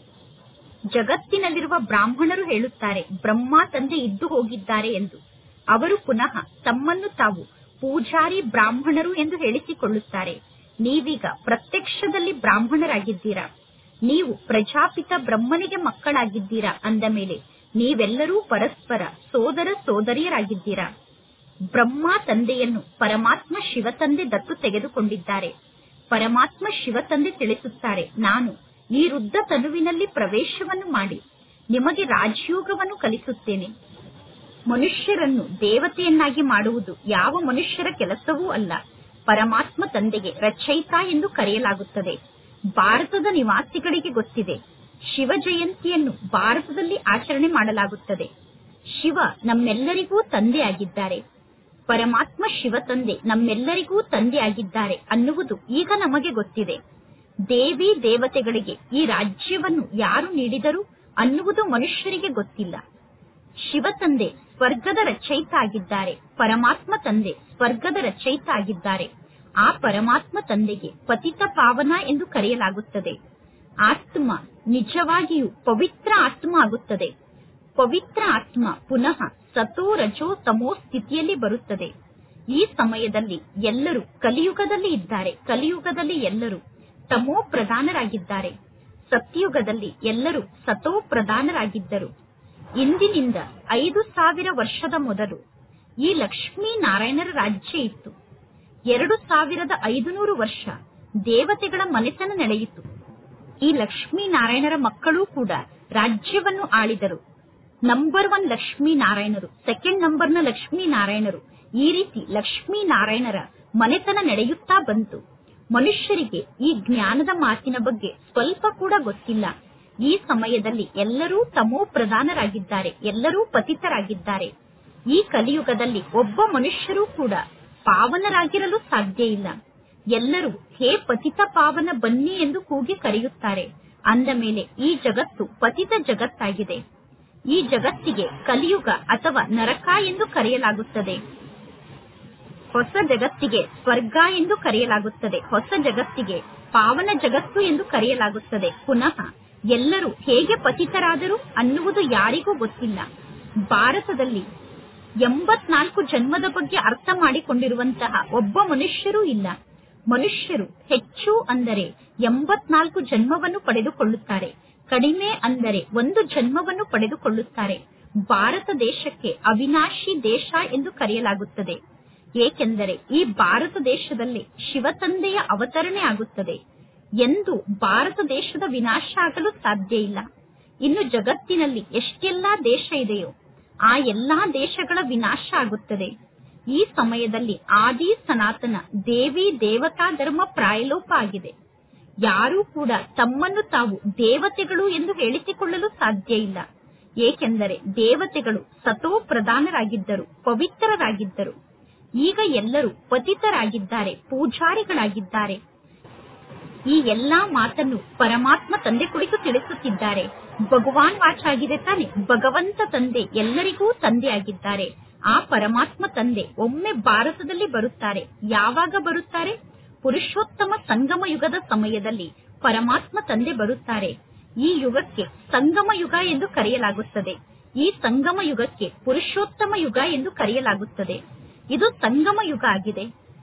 ಜಗತ್ತಿನಲ್ಲಿರುವ ಬ್ರಾಹ್ಮಣರು ಹೇಳುತ್ತಾರೆ ಬ್ರಹ್ಮ ತಂದೆ ಇದ್ದು ಹೋಗಿದ್ದಾರೆ ಎಂದು ಅವರು ಪುನಃ ತಮ್ಮನ್ನು ತಾವು ಪೂಜಾರಿ ಬ್ರಾಹ್ಮಣರು ಎಂದು ಹೇಳಿಸಿಕೊಳ್ಳುತ್ತಾರೆ ನೀವೀಗ ಪ್ರತ್ಯಕ್ಷದಲ್ಲಿ ಬ್ರಾಹ್ಮಣರಾಗಿದ್ದೀರಾ ನೀವು ಪ್ರಜಾಪಿತ ಬ್ರಹ್ಮನಿಗೆ ಮಕ್ಕಳಾಗಿದ್ದೀರಾ ಅಂದ ಮೇಲೆ ನೀವೆಲ್ಲರೂ ಪರಸ್ಪರ ಸೋದರ ಸೋದರಿಯರಾಗಿದ್ದೀರಾ ಬ್ರಹ್ಮ ತಂದೆಯನ್ನು ಪರಮಾತ್ಮ ಶಿವ ತಂದೆ ದತ್ತು ತೆಗೆದುಕೊಂಡಿದ್ದಾರೆ ಪರಮಾತ್ಮ ಶಿವ ತಂದೆ ತಿಳಿಸುತ್ತಾರೆ ನಾನು ಈ ವೃದ್ಧ ತನುವಿನಲ್ಲಿ ಪ್ರವೇಶವನ್ನು ಮಾಡಿ ನಿಮಗೆ ರಾಜಯೋಗವನ್ನು ಕಲಿಸುತ್ತೇನೆ ಮನುಷ್ಯರನ್ನು ದೇವತೆಯನ್ನಾಗಿ ಮಾಡುವುದು ಯಾವ ಮನುಷ್ಯರ ಕೆಲಸವೂ ಅಲ್ಲ ಪರಮಾತ್ಮ ತಂದೆಗೆ ರಚಯಿತ ಎಂದು ಕರೆಯಲಾಗುತ್ತದೆ ಭಾರತದ ನಿವಾಸಿಗಳಿಗೆ ಗೊತ್ತಿದೆ ಶಿವ ಜಯಂತಿಯನ್ನು ಭಾರತದಲ್ಲಿ ಆಚರಣೆ ಮಾಡಲಾಗುತ್ತದೆ ಶಿವ ನಮ್ಮೆಲ್ಲರಿಗೂ ತಂದೆಯಾಗಿದ್ದಾರೆ ಪರಮಾತ್ಮ ಶಿವ ತಂದೆ ನಮ್ಮೆಲ್ಲರಿಗೂ ತಂದೆಯಾಗಿದ್ದಾರೆ ಅನ್ನುವುದು ಈಗ ನಮಗೆ ಗೊತ್ತಿದೆ ದೇವಿ ದೇವತೆಗಳಿಗೆ ಈ ರಾಜ್ಯವನ್ನು ಯಾರು ನೀಡಿದರು ಅನ್ನುವುದು ಮನುಷ್ಯರಿಗೆ ಗೊತ್ತಿಲ್ಲ ಶಿವ ತಂದೆ ಸ್ವರ್ಗದ ರಚಯಿತ ಆಗಿದ್ದಾರೆ ಪರಮಾತ್ಮ ತಂದೆ ಸ್ವರ್ಗದ ರಚಯಿತ ಆಗಿದ್ದಾರೆ ಆ ಪರಮಾತ್ಮ ತಂದೆಗೆ ಪತಿತ ಪಾವನ ಎಂದು ಕರೆಯಲಾಗುತ್ತದೆ ಆತ್ಮ ನಿಜವಾಗಿಯೂ ಪವಿತ್ರ ಆತ್ಮ ಆಗುತ್ತದೆ ಪವಿತ್ರ ಆತ್ಮ ಪುನಃ ಸತೋ ರಜೋ ತಮೋ ಸ್ಥಿತಿಯಲ್ಲಿ ಬರುತ್ತದೆ ಈ ಸಮಯದಲ್ಲಿ ಎಲ್ಲರೂ ಕಲಿಯುಗದಲ್ಲಿ ಇದ್ದಾರೆ ಕಲಿಯುಗದಲ್ಲಿ ಎಲ್ಲರೂ ತಮೋ ಪ್ರಧಾನರಾಗಿದ್ದಾರೆ ಸತ್ಯುಗದಲ್ಲಿ ಎಲ್ಲರೂ ಸತೋ ಪ್ರಧಾನರಾಗಿದ್ದರು ಇಂದಿನಿಂದ ಐದು ಸಾವಿರ ವರ್ಷದ ಮೊದಲು ಈ ಲಕ್ಷ್ಮೀ ನಾರಾಯಣರ ರಾಜ್ಯ ಇತ್ತು ಎರಡು ಸಾವಿರದ ಐದುನೂರು ವರ್ಷ ದೇವತೆಗಳ ಮನೆತನ ನಡೆಯಿತು ಈ ಲಕ್ಷ್ಮೀ ನಾರಾಯಣರ ಮಕ್ಕಳೂ ಕೂಡ ರಾಜ್ಯವನ್ನು ಆಳಿದರು ನಂಬರ್ ಒನ್ ಲಕ್ಷ್ಮೀ ನಾರಾಯಣರು ಸೆಕೆಂಡ್ ನಂಬರ್ನ ಲಕ್ಷ್ಮೀ ನಾರಾಯಣರು ಈ ರೀತಿ ಲಕ್ಷ್ಮೀ ನಾರಾಯಣರ ಮನೆತನ ನಡೆಯುತ್ತಾ ಬಂತು ಮನುಷ್ಯರಿಗೆ ಈ ಜ್ಞಾನದ ಮಾತಿನ ಬಗ್ಗೆ ಸ್ವಲ್ಪ ಕೂಡ ಗೊತ್ತಿಲ್ಲ ಈ ಸಮಯದಲ್ಲಿ ಎಲ್ಲರೂ ತಮೋ ಪ್ರಧಾನರಾಗಿದ್ದಾರೆ ಎಲ್ಲರೂ ಪತಿತರಾಗಿದ್ದಾರೆ ಈ ಕಲಿಯುಗದಲ್ಲಿ ಒಬ್ಬ ಮನುಷ್ಯರೂ ಕೂಡ ಪಾವನರಾಗಿರಲು ಸಾಧ್ಯ ಇಲ್ಲ ಎಲ್ಲರೂ ಹೇ ಪತಿತ ಪಾವನ ಬನ್ನಿ ಎಂದು ಕೂಗಿ ಕರೆಯುತ್ತಾರೆ ಅಂದ ಮೇಲೆ ಈ ಜಗತ್ತು ಪತಿತ ಜಗತ್ತಾಗಿದೆ ಈ ಜಗತ್ತಿಗೆ ಕಲಿಯುಗ ಅಥವಾ ನರಕ ಎಂದು ಕರೆಯಲಾಗುತ್ತದೆ ಹೊಸ ಜಗತ್ತಿಗೆ ಸ್ವರ್ಗ ಎಂದು ಕರೆಯಲಾಗುತ್ತದೆ ಹೊಸ ಜಗತ್ತಿಗೆ ಪಾವನ ಜಗತ್ತು ಎಂದು ಕರೆಯಲಾಗುತ್ತದೆ ಪುನಃ ಎಲ್ಲರೂ ಹೇಗೆ ಪತಿತರಾದರು ಅನ್ನುವುದು ಯಾರಿಗೂ ಗೊತ್ತಿಲ್ಲ ಭಾರತದಲ್ಲಿ ಎಂಬತ್ನಾಲ್ಕು ಜನ್ಮದ ಬಗ್ಗೆ ಅರ್ಥ ಮಾಡಿಕೊಂಡಿರುವಂತಹ ಒಬ್ಬ ಮನುಷ್ಯರೂ ಇಲ್ಲ ಮನುಷ್ಯರು ಹೆಚ್ಚು ಅಂದರೆ ಎಂಬತ್ನಾಲ್ಕು ಜನ್ಮವನ್ನು ಪಡೆದುಕೊಳ್ಳುತ್ತಾರೆ ಕಡಿಮೆ ಅಂದರೆ ಒಂದು ಜನ್ಮವನ್ನು ಪಡೆದುಕೊಳ್ಳುತ್ತಾರೆ ಭಾರತ ದೇಶಕ್ಕೆ ಅವಿನಾಶಿ ದೇಶ ಎಂದು ಕರೆಯಲಾಗುತ್ತದೆ ಏಕೆಂದರೆ ಈ ಭಾರತ ದೇಶದಲ್ಲಿ ಶಿವತಂದೆಯ ಅವತರಣೆ ಆಗುತ್ತದೆ ಎಂದು ಭಾರತ ದೇಶದ ವಿನಾಶ ಆಗಲು ಸಾಧ್ಯ ಇಲ್ಲ ಇನ್ನು ಜಗತ್ತಿನಲ್ಲಿ ಎಷ್ಟೆಲ್ಲಾ ದೇಶ ಇದೆಯೋ ಆ ಎಲ್ಲಾ ದೇಶಗಳ ವಿನಾಶ ಆಗುತ್ತದೆ ಈ ಸಮಯದಲ್ಲಿ ಆದಿ ಸನಾತನ ದೇವಿ ದೇವತಾ ಧರ್ಮ ಪ್ರಾಯಲೋಪ ಆಗಿದೆ ಯಾರೂ ಕೂಡ ತಮ್ಮನ್ನು ತಾವು ದೇವತೆಗಳು ಎಂದು ಹೇಳಿಸಿಕೊಳ್ಳಲು ಸಾಧ್ಯ ಇಲ್ಲ ಏಕೆಂದರೆ ದೇವತೆಗಳು ಸತೋ ಪ್ರಧಾನರಾಗಿದ್ದರು ಪವಿತ್ರರಾಗಿದ್ದರು ಈಗ ಎಲ್ಲರೂ ಪತಿತರಾಗಿದ್ದಾರೆ ಪೂಜಾರಿಗಳಾಗಿದ್ದಾರೆ ಈ ಎಲ್ಲಾ ಮಾತನ್ನು ಪರಮಾತ್ಮ ತಂದೆ ಕುರಿತು ತಿಳಿಸುತ್ತಿದ್ದಾರೆ ಭಗವಾನ್ ವಾಚ್ ಆಗಿದೆ ತಾನೆ ಭಗವಂತ ತಂದೆ ಎಲ್ಲರಿಗೂ ತಂದೆಯಾಗಿದ್ದಾರೆ ಆ ಪರಮಾತ್ಮ ತಂದೆ ಒಮ್ಮೆ ಭಾರತದಲ್ಲಿ ಬರುತ್ತಾರೆ ಯಾವಾಗ ಬರುತ್ತಾರೆ ಪುರುಷೋತ್ತಮ ಸಂಗಮ ಯುಗದ ಸಮಯದಲ್ಲಿ ಪರಮಾತ್ಮ ತಂದೆ ಬರುತ್ತಾರೆ ಈ ಯುಗಕ್ಕೆ ಸಂಗಮ ಯುಗ ಎಂದು ಕರೆಯಲಾಗುತ್ತದೆ ಈ ಸಂಗಮ ಯುಗಕ್ಕೆ ಪುರುಷೋತ್ತಮ ಯುಗ ಎಂದು ಕರೆಯಲಾಗುತ್ತದೆ ಇದು ಸಂಗಮ ಯುಗ ಆಗಿದೆ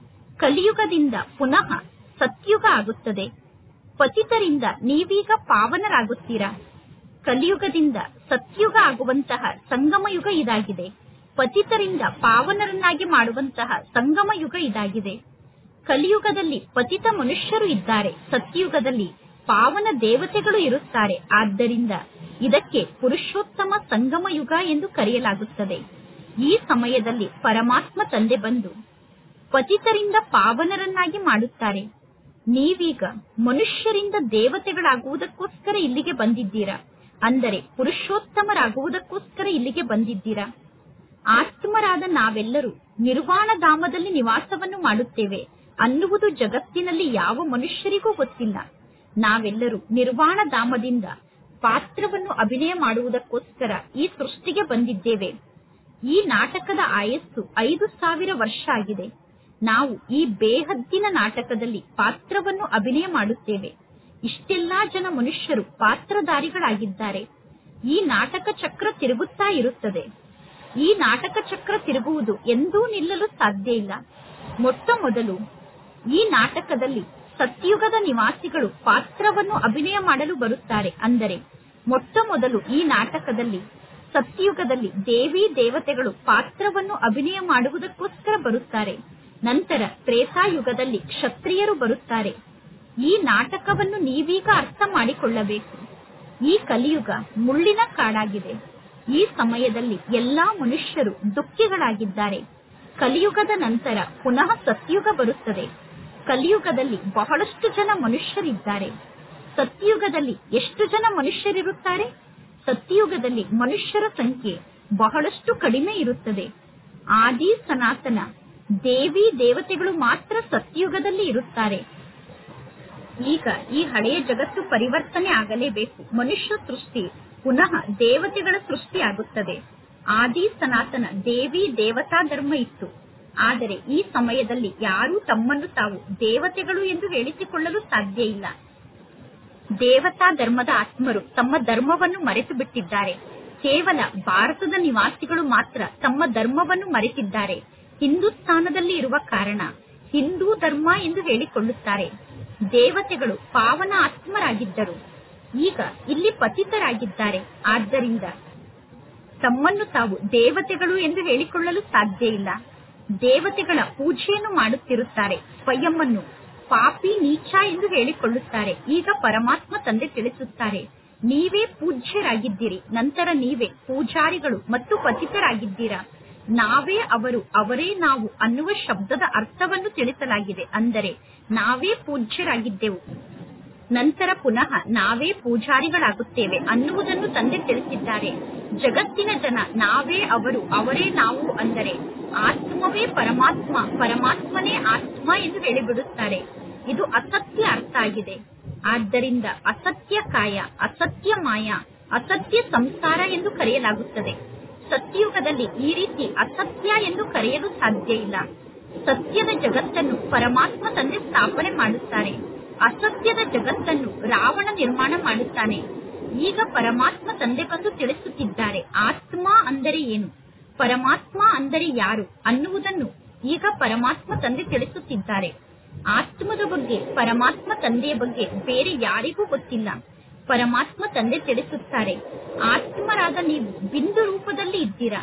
ಕಲಿಯುಗದಿಂದ ಪುನಃ ಸತ್ಯುಗ ಆಗುತ್ತದೆ ಪತಿತರಿಂದ ನೀವೀಗ ಪಾವನರಾಗುತ್ತೀರಾ ಕಲಿಯುಗದಿಂದ ಸತ್ಯುಗ ಆಗುವಂತಹ ಸಂಗಮ ಯುಗ ಇದಾಗಿದೆ ಪತಿತರಿಂದ ಪಾವನರನ್ನಾಗಿ ಮಾಡುವಂತಹ ಸಂಗಮ ಯುಗ ಇದಾಗಿದೆ ಕಲಿಯುಗದಲ್ಲಿ ಪತಿತ ಮನುಷ್ಯರು ಇದ್ದಾರೆ ಸತ್ಯುಗದಲ್ಲಿ ಪಾವನ ದೇವತೆಗಳು ಇರುತ್ತಾರೆ ಆದ್ದರಿಂದ ಇದಕ್ಕೆ ಪುರುಷೋತ್ತಮ ಸಂಗಮ ಯುಗ ಎಂದು ಕರೆಯಲಾಗುತ್ತದೆ ಈ ಸಮಯದಲ್ಲಿ ಪರಮಾತ್ಮ ತಂದೆ ಬಂದು ಪತಿತರಿಂದ ಪಾವನರನ್ನಾಗಿ ಮಾಡುತ್ತಾರೆ ನೀವೀಗ ಮನುಷ್ಯರಿಂದ ದೇವತೆಗಳಾಗುವುದಕ್ಕೋಸ್ಕರ ಇಲ್ಲಿಗೆ ಬಂದಿದ್ದೀರಾ ಅಂದರೆ ಪುರುಷೋತ್ತಮರಾಗುವುದಕ್ಕೋಸ್ಕರ ಇಲ್ಲಿಗೆ ಬಂದಿದ್ದೀರಾ ಆತ್ಮರಾದ ನಾವೆಲ್ಲರೂ ನಿರ್ವಾಣ ಧಾಮದಲ್ಲಿ ನಿವಾಸವನ್ನು ಮಾಡುತ್ತೇವೆ ಅನ್ನುವುದು ಜಗತ್ತಿನಲ್ಲಿ ಯಾವ ಮನುಷ್ಯರಿಗೂ ಗೊತ್ತಿಲ್ಲ ನಾವೆಲ್ಲರೂ ನಿರ್ವಾಣ ಧಾಮದಿಂದ ಪಾತ್ರವನ್ನು ಅಭಿನಯ ಮಾಡುವುದಕ್ಕೋಸ್ಕರ ಈ ಸೃಷ್ಟಿಗೆ ಬಂದಿದ್ದೇವೆ ಈ ನಾಟಕದ ಆಯಸ್ಸು ಐದು ಸಾವಿರ ವರ್ಷ ಆಗಿದೆ ನಾವು ಈ ಬೇಹದ್ದಿನ ನಾಟಕದಲ್ಲಿ ಪಾತ್ರವನ್ನು ಅಭಿನಯ ಮಾಡುತ್ತೇವೆ ಇಷ್ಟೆಲ್ಲಾ ಜನ ಮನುಷ್ಯರು ಪಾತ್ರಧಾರಿಗಳಾಗಿದ್ದಾರೆ ಈ ನಾಟಕ ಚಕ್ರ ತಿರುಗುತ್ತಾ ಇರುತ್ತದೆ ಈ ನಾಟಕ ಚಕ್ರ ತಿರುಗುವುದು ಎಂದೂ ನಿಲ್ಲಲು ಸಾಧ್ಯ ಇಲ್ಲ ಮೊಟ್ಟ ಮೊದಲು ಈ ನಾಟಕದಲ್ಲಿ ಸತ್ಯುಗದ ನಿವಾಸಿಗಳು ಪಾತ್ರವನ್ನು ಅಭಿನಯ ಮಾಡಲು ಬರುತ್ತಾರೆ ಅಂದರೆ ಮೊಟ್ಟ ಮೊದಲು ಈ ನಾಟಕದಲ್ಲಿ ಸತ್ಯುಗದಲ್ಲಿ ದೇವಿ ದೇವತೆಗಳು ಪಾತ್ರವನ್ನು ಅಭಿನಯ ಮಾಡುವುದಕ್ಕೋಸ್ಕರ ಬರುತ್ತಾರೆ ನಂತರ ತ್ರೇತಾಯುಗದಲ್ಲಿ ಕ್ಷತ್ರಿಯರು ಬರುತ್ತಾರೆ ಈ ನಾಟಕವನ್ನು ನೀವೀಗ ಅರ್ಥ ಮಾಡಿಕೊಳ್ಳಬೇಕು ಈ ಕಲಿಯುಗ ಮುಳ್ಳಿನ ಕಾಡಾಗಿದೆ ಈ ಸಮಯದಲ್ಲಿ ಎಲ್ಲಾ ಮನುಷ್ಯರು ದುಃಖಿಗಳಾಗಿದ್ದಾರೆ ಕಲಿಯುಗದ ನಂತರ ಪುನಃ ಸತ್ಯುಗ ಬರುತ್ತದೆ ಕಲಿಯುಗದಲ್ಲಿ ಬಹಳಷ್ಟು ಜನ ಮನುಷ್ಯರಿದ್ದಾರೆ ಸತ್ಯುಗದಲ್ಲಿ ಎಷ್ಟು ಜನ ಮನುಷ್ಯರಿರುತ್ತಾರೆ ಸತ್ಯುಗದಲ್ಲಿ ಮನುಷ್ಯರ ಸಂಖ್ಯೆ ಬಹಳಷ್ಟು ಕಡಿಮೆ ಇರುತ್ತದೆ ಆದಿ ಸನಾತನ ದೇವಿ ದೇವತೆಗಳು ಮಾತ್ರ ಸತ್ಯುಗದಲ್ಲಿ ಇರುತ್ತಾರೆ ಈಗ ಈ ಹಳೆಯ ಜಗತ್ತು ಪರಿವರ್ತನೆ ಆಗಲೇಬೇಕು ಮನುಷ್ಯ ಸೃಷ್ಟಿ ಪುನಃ ದೇವತೆಗಳ ಸೃಷ್ಟಿ ಆಗುತ್ತದೆ ಆದಿ ಸನಾತನ ದೇವಿ ದೇವತಾ ಧರ್ಮ ಇತ್ತು ಆದರೆ ಈ ಸಮಯದಲ್ಲಿ ಯಾರೂ ತಮ್ಮನ್ನು ತಾವು ದೇವತೆಗಳು ಎಂದು ಹೇಳಿಸಿಕೊಳ್ಳಲು ಸಾಧ್ಯ ಇಲ್ಲ ದೇವತಾ ಧರ್ಮದ ಆತ್ಮರು ತಮ್ಮ ಧರ್ಮವನ್ನು ಮರೆತು ಬಿಟ್ಟಿದ್ದಾರೆ ಕೇವಲ ಭಾರತದ ನಿವಾಸಿಗಳು ಮಾತ್ರ ತಮ್ಮ ಧರ್ಮವನ್ನು ಮರೆತಿದ್ದಾರೆ ಹಿಂದೂಸ್ತಾನದಲ್ಲಿ ಇರುವ ಕಾರಣ ಹಿಂದೂ ಧರ್ಮ ಎಂದು ಹೇಳಿಕೊಳ್ಳುತ್ತಾರೆ ದೇವತೆಗಳು ಪಾವನ ಆತ್ಮರಾಗಿದ್ದರು ಈಗ ಇಲ್ಲಿ ಪತಿತರಾಗಿದ್ದಾರೆ ಆದ್ದರಿಂದ ತಮ್ಮನ್ನು ತಾವು ದೇವತೆಗಳು ಎಂದು ಹೇಳಿಕೊಳ್ಳಲು ಸಾಧ್ಯ ಇಲ್ಲ ದೇವತೆಗಳ ಪೂಜೆಯನ್ನು ಮಾಡುತ್ತಿರುತ್ತಾರೆ ಸ್ವಯಂವನ್ನು ಪಾಪಿ ನೀಚ ಎಂದು ಹೇಳಿಕೊಳ್ಳುತ್ತಾರೆ ಈಗ ಪರಮಾತ್ಮ ತಂದೆ ತಿಳಿಸುತ್ತಾರೆ ನೀವೇ ಪೂಜ್ಯರಾಗಿದ್ದೀರಿ ನಂತರ ನೀವೇ ಪೂಜಾರಿಗಳು ಮತ್ತು ಪತಿತರಾಗಿದ್ದೀರಾ ನಾವೇ ಅವರು ಅವರೇ ನಾವು ಅನ್ನುವ ಶಬ್ದದ ಅರ್ಥವನ್ನು ತಿಳಿಸಲಾಗಿದೆ ಅಂದರೆ ನಾವೇ ಪೂಜ್ಯರಾಗಿದ್ದೆವು ನಂತರ ಪುನಃ ನಾವೇ ಪೂಜಾರಿಗಳಾಗುತ್ತೇವೆ ಅನ್ನುವುದನ್ನು ತಂದೆ ತಿಳಿಸಿದ್ದಾರೆ ಜಗತ್ತಿನ ಜನ ನಾವೇ ಅವರು ಅವರೇ ನಾವು ಅಂದರೆ ಆತ್ಮವೇ ಪರಮಾತ್ಮ ಪರಮಾತ್ಮನೇ ಆತ್ಮ ಎಂದು ಹೇಳಿಬಿಡುತ್ತಾರೆ ಇದು ಅಸತ್ಯ ಅರ್ಥ ಆಗಿದೆ ಆದ್ದರಿಂದ ಅಸತ್ಯ ಕಾಯ ಅಸತ್ಯ ಮಾಯ ಅಸತ್ಯ ಸಂಸಾರ ಎಂದು ಕರೆಯಲಾಗುತ್ತದೆ ಸತ್ಯಯುಗದಲ್ಲಿ ಈ ರೀತಿ ಅಸತ್ಯ ಎಂದು ಕರೆಯಲು ಸಾಧ್ಯ ಇಲ್ಲ ಸತ್ಯದ ಜಗತ್ತನ್ನು ಪರಮಾತ್ಮ ತಂದೆ ಸ್ಥಾಪನೆ ಮಾಡುತ್ತಾರೆ ಅಸತ್ಯದ ಜಗತ್ತನ್ನು ರಾವಣ ನಿರ್ಮಾಣ ಮಾಡುತ್ತಾನೆ ಈಗ ಪರಮಾತ್ಮ ತಂದೆ ಬಂದು ತಿಳಿಸುತ್ತಿದ್ದಾರೆ ಆತ್ಮ ಅಂದರೆ ಏನು ಪರಮಾತ್ಮ ಅಂದರೆ ಯಾರು ಅನ್ನುವುದನ್ನು ಈಗ ಪರಮಾತ್ಮ ತಂದೆ ತಿಳಿಸುತ್ತಿದ್ದಾರೆ ಆತ್ಮದ ಬಗ್ಗೆ ಪರಮಾತ್ಮ ತಂದೆಯ ಬಗ್ಗೆ ಬೇರೆ ಯಾರಿಗೂ ಗೊತ್ತಿಲ್ಲ ಪರಮಾತ್ಮ ತಂದೆ ತಿಳಿಸುತ್ತಾರೆ ಆತ್ಮರಾದ ನೀವು ಬಿಂದು ರೂಪದಲ್ಲಿ ಇದ್ದೀರಾ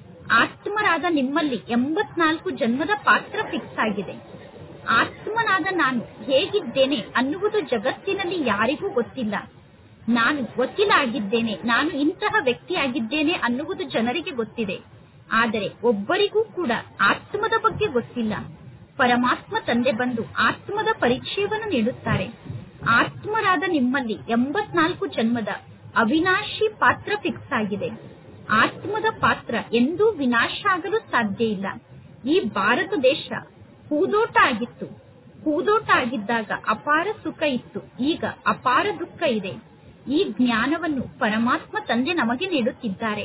ಆತ್ಮರಾದ ನಿಮ್ಮಲ್ಲಿ ಎಂಬತ್ನಾಲ್ಕು ಜನ್ಮದ ಪಾತ್ರ ಫಿಕ್ಸ್ ಆಗಿದೆ ಆತ್ಮನಾದ ನಾನು ಹೇಗಿದ್ದೇನೆ ಅನ್ನುವುದು ಜಗತ್ತಿನಲ್ಲಿ ಯಾರಿಗೂ ಗೊತ್ತಿಲ್ಲ ನಾನು ವಕೀಲ ಆಗಿದ್ದೇನೆ ನಾನು ಇಂತಹ ವ್ಯಕ್ತಿ ಆಗಿದ್ದೇನೆ ಅನ್ನುವುದು ಜನರಿಗೆ ಗೊತ್ತಿದೆ ಆದರೆ ಒಬ್ಬರಿಗೂ ಕೂಡ ಆತ್ಮದ ಬಗ್ಗೆ ಗೊತ್ತಿಲ್ಲ ಪರಮಾತ್ಮ ತಂದೆ ಬಂದು ಆತ್ಮದ ಪರಿಚಯವನ್ನು ನೀಡುತ್ತಾರೆ ಆತ್ಮರಾದ ನಿಮ್ಮಲ್ಲಿ ಎಂಬತ್ನಾಲ್ಕು ಜನ್ಮದ ಅವಿನಾಶಿ ಪಾತ್ರ ಫಿಕ್ಸ್ ಆಗಿದೆ ಆತ್ಮದ ಪಾತ್ರ ಎಂದೂ ವಿನಾಶ ಆಗಲು ಸಾಧ್ಯ ಇಲ್ಲ ಈ ಭಾರತ ದೇಶ ಹೂದೋಟ ಆಗಿತ್ತು ಹೂದೋಟ ಆಗಿದ್ದಾಗ ಅಪಾರ ಸುಖ ಇತ್ತು ಈಗ ಅಪಾರ ದುಃಖ ಇದೆ ಈ ಜ್ಞಾನವನ್ನು ಪರಮಾತ್ಮ ತಂದೆ ನಮಗೆ ನೀಡುತ್ತಿದ್ದಾರೆ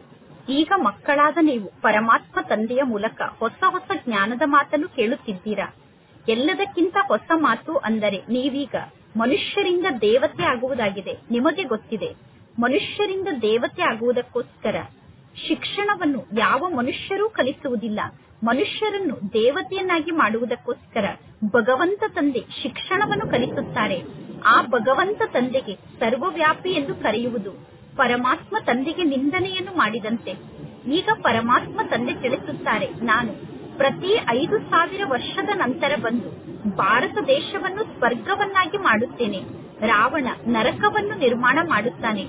ಈಗ ಮಕ್ಕಳಾದ ನೀವು ಪರಮಾತ್ಮ ತಂದೆಯ ಮೂಲಕ ಹೊಸ ಹೊಸ ಜ್ಞಾನದ ಮಾತನ್ನು ಕೇಳುತ್ತಿದ್ದೀರಾ ಎಲ್ಲದಕ್ಕಿಂತ ಹೊಸ ಮಾತು ಅಂದರೆ ನೀವೀಗ ಮನುಷ್ಯರಿಂದ ದೇವತೆ ಆಗುವುದಾಗಿದೆ ನಿಮಗೆ ಗೊತ್ತಿದೆ ಮನುಷ್ಯರಿಂದ ದೇವತೆ ಆಗುವುದಕ್ಕೋಸ್ಕರ ಶಿಕ್ಷಣವನ್ನು ಯಾವ ಮನುಷ್ಯರೂ ಕಲಿಸುವುದಿಲ್ಲ ಮನುಷ್ಯರನ್ನು ದೇವತೆಯನ್ನಾಗಿ ಮಾಡುವುದಕ್ಕೋಸ್ಕರ ಭಗವಂತ ತಂದೆ ಶಿಕ್ಷಣವನ್ನು ಕಲಿಸುತ್ತಾರೆ ಆ ಭಗವಂತ ತಂದೆಗೆ ಸರ್ವವ್ಯಾಪಿ ಎಂದು ಕರೆಯುವುದು ಪರಮಾತ್ಮ ತಂದೆಗೆ ನಿಂದನೆಯನ್ನು ಮಾಡಿದಂತೆ ಈಗ ಪರಮಾತ್ಮ ತಂದೆ ತಿಳಿಸುತ್ತಾರೆ ನಾನು ಪ್ರತಿ ಐದು ಸಾವಿರ ವರ್ಷದ ನಂತರ ಬಂದು ಭಾರತ ದೇಶವನ್ನು ಸ್ವರ್ಗವನ್ನಾಗಿ ಮಾಡುತ್ತೇನೆ ರಾವಣ ನರಕವನ್ನು ನಿರ್ಮಾಣ ಮಾಡುತ್ತಾನೆ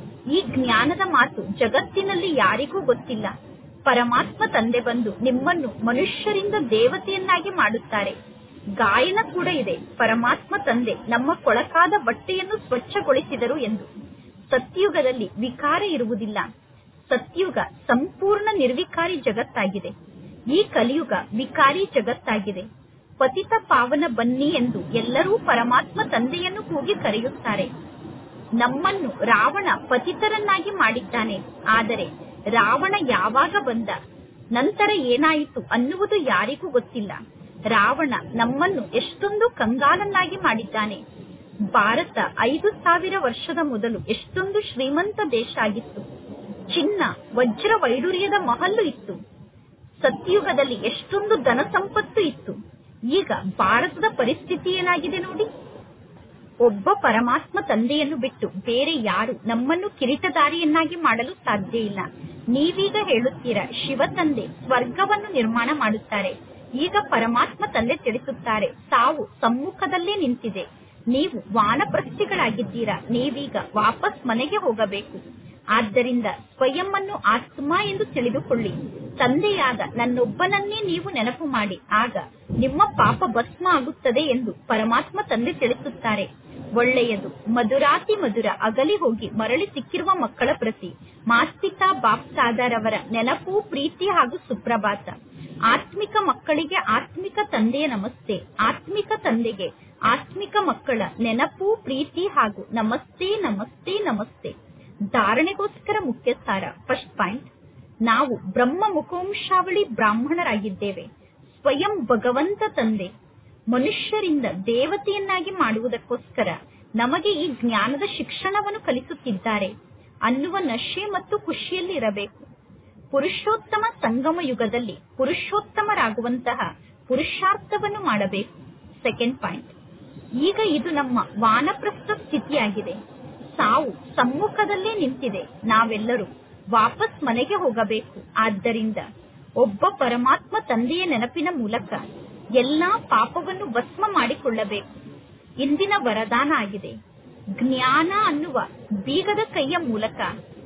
ಈ ಜ್ಞಾನದ ಮಾತು ಜಗತ್ತಿನಲ್ಲಿ ಯಾರಿಗೂ ಗೊತ್ತಿಲ್ಲ ಪರಮಾತ್ಮ ತಂದೆ ಬಂದು ನಿಮ್ಮನ್ನು ಮನುಷ್ಯರಿಂದ ದೇವತೆಯನ್ನಾಗಿ ಮಾಡುತ್ತಾರೆ ಗಾಯನ ಕೂಡ ಇದೆ ಪರಮಾತ್ಮ ತಂದೆ ನಮ್ಮ ಕೊಳಕಾದ ಬಟ್ಟೆಯನ್ನು ಸ್ವಚ್ಛಗೊಳಿಸಿದರು ಎಂದು ಸತ್ಯುಗದಲ್ಲಿ ವಿಕಾರ ಇರುವುದಿಲ್ಲ ಸತ್ಯುಗ ಸಂಪೂರ್ಣ ನಿರ್ವಿಕಾರಿ ಜಗತ್ತಾಗಿದೆ ಈ ಕಲಿಯುಗ ವಿಕಾರಿ ಜಗತ್ತಾಗಿದೆ ಪತಿತ ಪಾವನ ಬನ್ನಿ ಎಂದು ಎಲ್ಲರೂ ಪರಮಾತ್ಮ ತಂದೆಯನ್ನು ಕೂಗಿ ಕರೆಯುತ್ತಾರೆ ನಮ್ಮನ್ನು ರಾವಣ ಪತಿತರನ್ನಾಗಿ ಮಾಡಿದ್ದಾನೆ ಆದರೆ ರಾವಣ ಯಾವಾಗ ಬಂದ ನಂತರ ಏನಾಯಿತು ಅನ್ನುವುದು ಯಾರಿಗೂ ಗೊತ್ತಿಲ್ಲ ರಾವಣ ನಮ್ಮನ್ನು ಎಷ್ಟೊಂದು ಕಂಗಾಲನ್ನಾಗಿ ಮಾಡಿದ್ದಾನೆ ಭಾರತ ಐದು ಸಾವಿರ ವರ್ಷದ ಮೊದಲು ಎಷ್ಟೊಂದು ಶ್ರೀಮಂತ ದೇಶ ಆಗಿತ್ತು ಚಿನ್ನ ವಜ್ರ ವೈಡೂರ್ಯದ ಮಹಲ್ಲು ಇತ್ತು ಸತ್ಯುಗದಲ್ಲಿ ಎಷ್ಟೊಂದು ಧನ ಸಂಪತ್ತು ಇತ್ತು ಈಗ ಭಾರತದ ಪರಿಸ್ಥಿತಿ ಏನಾಗಿದೆ ನೋಡಿ ಒಬ್ಬ ಪರಮಾತ್ಮ ತಂದೆಯನ್ನು ಬಿಟ್ಟು ಬೇರೆ ಯಾರು ನಮ್ಮನ್ನು ಕಿರೀಟದಾರಿಯನ್ನಾಗಿ ಮಾಡಲು ಸಾಧ್ಯ ಇಲ್ಲ ನೀವೀಗ ಹೇಳುತ್ತೀರಾ ಶಿವ ತಂದೆ ಸ್ವರ್ಗವನ್ನು ನಿರ್ಮಾಣ ಮಾಡುತ್ತಾರೆ ಈಗ ಪರಮಾತ್ಮ ತಂದೆ ತಿಳಿಸುತ್ತಾರೆ ಸಾವು ಸಮ್ಮುಖದಲ್ಲೇ ನಿಂತಿದೆ ನೀವು ವಾನಪ್ರಸ್ಥಿಗಳಾಗಿದ್ದೀರಾ ನೀವೀಗ ವಾಪಸ್ ಮನೆಗೆ ಹೋಗಬೇಕು ಆದ್ದರಿಂದ ಸ್ವಯಂ ಅನ್ನು ಆತ್ಮ ಎಂದು ತಿಳಿದುಕೊಳ್ಳಿ ತಂದೆಯಾದ ನನ್ನೊಬ್ಬನನ್ನೇ ನೀವು ನೆನಪು ಮಾಡಿ ಆಗ ನಿಮ್ಮ ಪಾಪ ಭಸ್ಮ ಆಗುತ್ತದೆ ಎಂದು ಪರಮಾತ್ಮ ತಂದೆ ತಿಳಿಸುತ್ತಾರೆ ಒಳ್ಳೆಯದು ಮಧುರಾತಿ ಮಧುರ ಅಗಲಿ ಹೋಗಿ ಮರಳಿ ಸಿಕ್ಕಿರುವ ಮಕ್ಕಳ ಪ್ರತಿ ಮಾಸ್ಪಿತಾ ಬಾಪ್ಸಾದರವರ ನೆನಪು ಪ್ರೀತಿ ಹಾಗೂ ಸುಪ್ರಭಾತ ಆತ್ಮಿಕ ಮಕ್ಕಳಿಗೆ ಆತ್ಮಿಕ ತಂದೆಯ ನಮಸ್ತೆ ಆತ್ಮಿಕ ತಂದೆಗೆ ಆತ್ಮಿಕ ಮಕ್ಕಳ ನೆನಪು ಪ್ರೀತಿ ಹಾಗೂ ನಮಸ್ತೆ ನಮಸ್ತೆ ನಮಸ್ತೆ ಧಾರಣೆಗೋಸ್ಕರ ಮುಖ್ಯ ಸಾರ ಫಸ್ಟ್ ಪಾಯಿಂಟ್ ನಾವು ಬ್ರಹ್ಮ ಮುಖವಂಶಾವಳಿ ಬ್ರಾಹ್ಮಣರಾಗಿದ್ದೇವೆ ಸ್ವಯಂ ಭಗವಂತ ತಂದೆ ಮನುಷ್ಯರಿಂದ ದೇವತೆಯನ್ನಾಗಿ ಮಾಡುವುದಕ್ಕೋಸ್ಕರ ನಮಗೆ ಈ ಜ್ಞಾನದ ಶಿಕ್ಷಣವನ್ನು ಕಲಿಸುತ್ತಿದ್ದಾರೆ ಅನ್ನುವ ನಶೆ ಮತ್ತು ಖುಷಿಯಲ್ಲಿ ಇರಬೇಕು ಪುರುಷೋತ್ತಮ ಸಂಗಮ ಯುಗದಲ್ಲಿ ಪುರುಷೋತ್ತಮರಾಗುವಂತಹ ಪುರುಷಾರ್ಥವನ್ನು ಮಾಡಬೇಕು ಸೆಕೆಂಡ್ ಪಾಯಿಂಟ್ ಈಗ ಇದು ನಮ್ಮ ವಾನಪ್ರಸ್ಥ ಸ್ಥಿತಿಯಾಗಿದೆ ಸಾವು ಸಮ್ಮುಖದಲ್ಲೇ ನಿಂತಿದೆ ನಾವೆಲ್ಲರೂ ವಾಪಸ್ ಮನೆಗೆ ಹೋಗಬೇಕು ಆದ್ದರಿಂದ ಒಬ್ಬ ಪರಮಾತ್ಮ ತಂದೆಯ ನೆನಪಿನ ಮೂಲಕ ಎಲ್ಲಾ ಪಾಪವನ್ನು ಭಸ್ಮ ಮಾಡಿಕೊಳ್ಳಬೇಕು ಇಂದಿನ ವರದಾನ ಆಗಿದೆ ಜ್ಞಾನ ಅನ್ನುವ ಬೀಗದ ಕೈಯ ಮೂಲಕ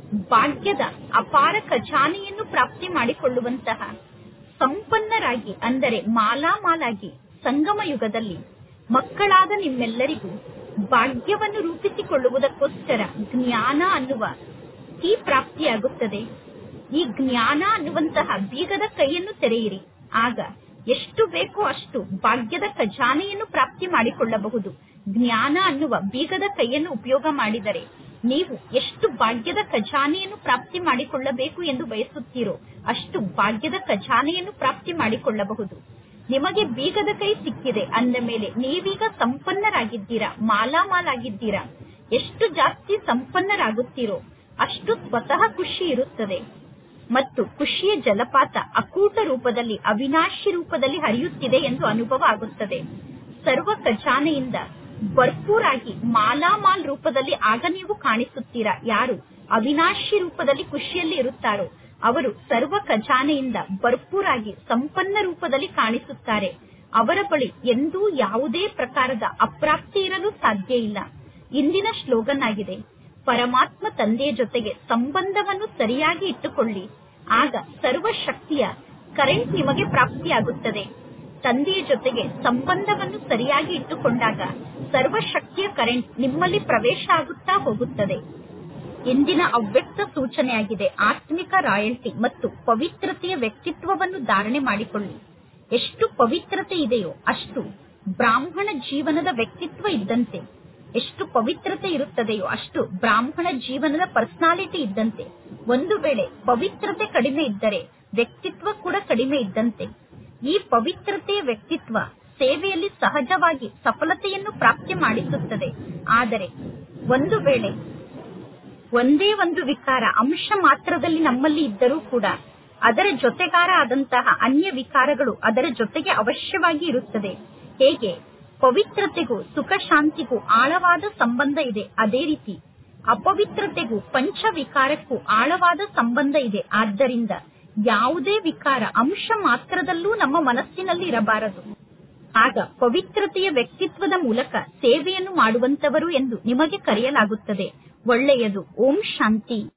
ಭಾಗ್ಯದ ಅಪಾರ ಖಜಾನೆಯನ್ನು ಪ್ರಾಪ್ತಿ ಮಾಡಿಕೊಳ್ಳುವಂತಹ ಸಂಪನ್ನರಾಗಿ ಅಂದರೆ ಮಾಲಾಮಾಲಾಗಿ ಸಂಗಮ ಯುಗದಲ್ಲಿ ಮಕ್ಕಳಾದ ನಿಮ್ಮೆಲ್ಲರಿಗೂ ಭಾಗ್ಯವನ್ನು ರೂಪಿಸಿಕೊಳ್ಳುವುದಕ್ಕೋಸ್ಕರ ಜ್ಞಾನ ಅನ್ನುವ ಈ ಪ್ರಾಪ್ತಿಯಾಗುತ್ತದೆ ಈ ಜ್ಞಾನ ಅನ್ನುವಂತಹ ಬೀಗದ ಕೈಯನ್ನು ತೆರೆಯಿರಿ ಆಗ ಎಷ್ಟು ಬೇಕೋ ಅಷ್ಟು ಭಾಗ್ಯದ ಖಜಾನೆಯನ್ನು ಪ್ರಾಪ್ತಿ ಮಾಡಿಕೊಳ್ಳಬಹುದು ಜ್ಞಾನ ಅನ್ನುವ ಬೀಗದ ಕೈಯನ್ನು ಉಪಯೋಗ ಮಾಡಿದರೆ ನೀವು ಎಷ್ಟು ಭಾಗ್ಯದ ಖಜಾನೆಯನ್ನು ಪ್ರಾಪ್ತಿ ಮಾಡಿಕೊಳ್ಳಬೇಕು ಎಂದು ಬಯಸುತ್ತೀರೋ ಅಷ್ಟು ಭಾಗ್ಯದ ಖಜಾನೆಯನ್ನು ಪ್ರಾಪ್ತಿ ಮಾಡಿಕೊಳ್ಳಬಹುದು ನಿಮಗೆ ಬೀಗದ ಕೈ ಸಿಕ್ಕಿದೆ ಅಂದ ಮೇಲೆ ನೀವೀಗ ಸಂಪನ್ನರಾಗಿದ್ದೀರಾ ಮಾಲಾಮಾಲಾಗಿದ್ದೀರಾ ಎಷ್ಟು ಜಾಸ್ತಿ ಸಂಪನ್ನರಾಗುತ್ತೀರೋ ಅಷ್ಟು ಸ್ವತಃ ಖುಷಿ ಇರುತ್ತದೆ ಮತ್ತು ಖುಷಿಯ ಜಲಪಾತ ಅಕೂಟ ರೂಪದಲ್ಲಿ ಅವಿನಾಶಿ ರೂಪದಲ್ಲಿ ಹರಿಯುತ್ತಿದೆ ಎಂದು ಅನುಭವ ಆಗುತ್ತದೆ ಸರ್ವ ಖಜಾನೆಯಿಂದ ಭರ್ಪೂರಾಗಿ ಮಾಲಾಮಾಲ್ ರೂಪದಲ್ಲಿ ಆಗ ನೀವು ಕಾಣಿಸುತ್ತೀರಾ ಯಾರು ಅವಿನಾಶಿ ರೂಪದಲ್ಲಿ ಖುಷಿಯಲ್ಲಿ ಇರುತ್ತಾರೋ ಅವರು ಸರ್ವ ಖಜಾನೆಯಿಂದ ಭರ್ಪೂರಾಗಿ ಸಂಪನ್ನ ರೂಪದಲ್ಲಿ ಕಾಣಿಸುತ್ತಾರೆ ಅವರ ಬಳಿ ಎಂದೂ ಯಾವುದೇ ಪ್ರಕಾರದ ಅಪ್ರಾಪ್ತಿ ಇರಲು ಸಾಧ್ಯ ಇಲ್ಲ ಇಂದಿನ ಸ್ಲೋಗನ್ ಆಗಿದೆ ಪರಮಾತ್ಮ ತಂದೆಯ ಜೊತೆಗೆ ಸಂಬಂಧವನ್ನು ಸರಿಯಾಗಿ ಇಟ್ಟುಕೊಳ್ಳಿ ಆಗ ಸರ್ವ ಶಕ್ತಿಯ ಕರೆಂಟ್ ನಿಮಗೆ ಪ್ರಾಪ್ತಿಯಾಗುತ್ತದೆ ತಂದೆಯ ಜೊತೆಗೆ ಸಂಬಂಧವನ್ನು ಸರಿಯಾಗಿ ಇಟ್ಟುಕೊಂಡಾಗ ಸರ್ವ ಶಕ್ತಿಯ ಕರೆಂಟ್ ನಿಮ್ಮಲ್ಲಿ ಪ್ರವೇಶ ಆಗುತ್ತಾ ಹೋಗುತ್ತದೆ ಇಂದಿನ ಅವ್ಯಕ್ತ ಸೂಚನೆಯಾಗಿದೆ ಆತ್ಮಿಕ ರಾಯಲ್ಟಿ ಮತ್ತು ಪವಿತ್ರತೆಯ ವ್ಯಕ್ತಿತ್ವವನ್ನು ಧಾರಣೆ ಮಾಡಿಕೊಳ್ಳಿ ಎಷ್ಟು ಪವಿತ್ರತೆ ಇದೆಯೋ ಅಷ್ಟು ಬ್ರಾಹ್ಮಣ ಜೀವನದ ವ್ಯಕ್ತಿತ್ವ ಇದ್ದಂತೆ ಎಷ್ಟು ಪವಿತ್ರತೆ ಇರುತ್ತದೆಯೋ ಅಷ್ಟು ಬ್ರಾಹ್ಮಣ ಜೀವನದ ಪರ್ಸನಾಲಿಟಿ ಇದ್ದಂತೆ ಒಂದು ವೇಳೆ ಪವಿತ್ರತೆ ಕಡಿಮೆ ಇದ್ದರೆ ವ್ಯಕ್ತಿತ್ವ ಕೂಡ ಕಡಿಮೆ ಇದ್ದಂತೆ ಈ ಪವಿತ್ರತೆಯ ವ್ಯಕ್ತಿತ್ವ ಸೇವೆಯಲ್ಲಿ ಸಹಜವಾಗಿ ಸಫಲತೆಯನ್ನು ಪ್ರಾಪ್ತಿ ಮಾಡಿಸುತ್ತದೆ ಆದರೆ ಒಂದು ವೇಳೆ ಒಂದೇ ಒಂದು ವಿಕಾರ ಅಂಶ ಮಾತ್ರದಲ್ಲಿ ನಮ್ಮಲ್ಲಿ ಇದ್ದರೂ ಕೂಡ ಅದರ ಜೊತೆಗಾರ ಆದಂತಹ ಅನ್ಯ ವಿಕಾರಗಳು ಅದರ ಜೊತೆಗೆ ಅವಶ್ಯವಾಗಿ ಇರುತ್ತದೆ ಹೇಗೆ ಪವಿತ್ರತೆಗೂ ಸುಖ ಶಾಂತಿಗೂ ಆಳವಾದ ಸಂಬಂಧ ಇದೆ ಅದೇ ರೀತಿ ಅಪವಿತ್ರತೆಗೂ ಪಂಚ ವಿಕಾರಕ್ಕೂ ಆಳವಾದ ಸಂಬಂಧ ಇದೆ ಆದ್ದರಿಂದ ಯಾವುದೇ ವಿಕಾರ ಅಂಶ ಮಾತ್ರದಲ್ಲೂ ನಮ್ಮ ಮನಸ್ಸಿನಲ್ಲಿ ಇರಬಾರದು ಆಗ ಪವಿತ್ರತೆಯ ವ್ಯಕ್ತಿತ್ವದ ಮೂಲಕ ಸೇವೆಯನ್ನು ಮಾಡುವಂತವರು ಎಂದು ನಿಮಗೆ ಕರೆಯಲಾಗುತ್ತದೆ ಒಳ್ಳೆಯದು ಓಂ ಶಾಂತಿ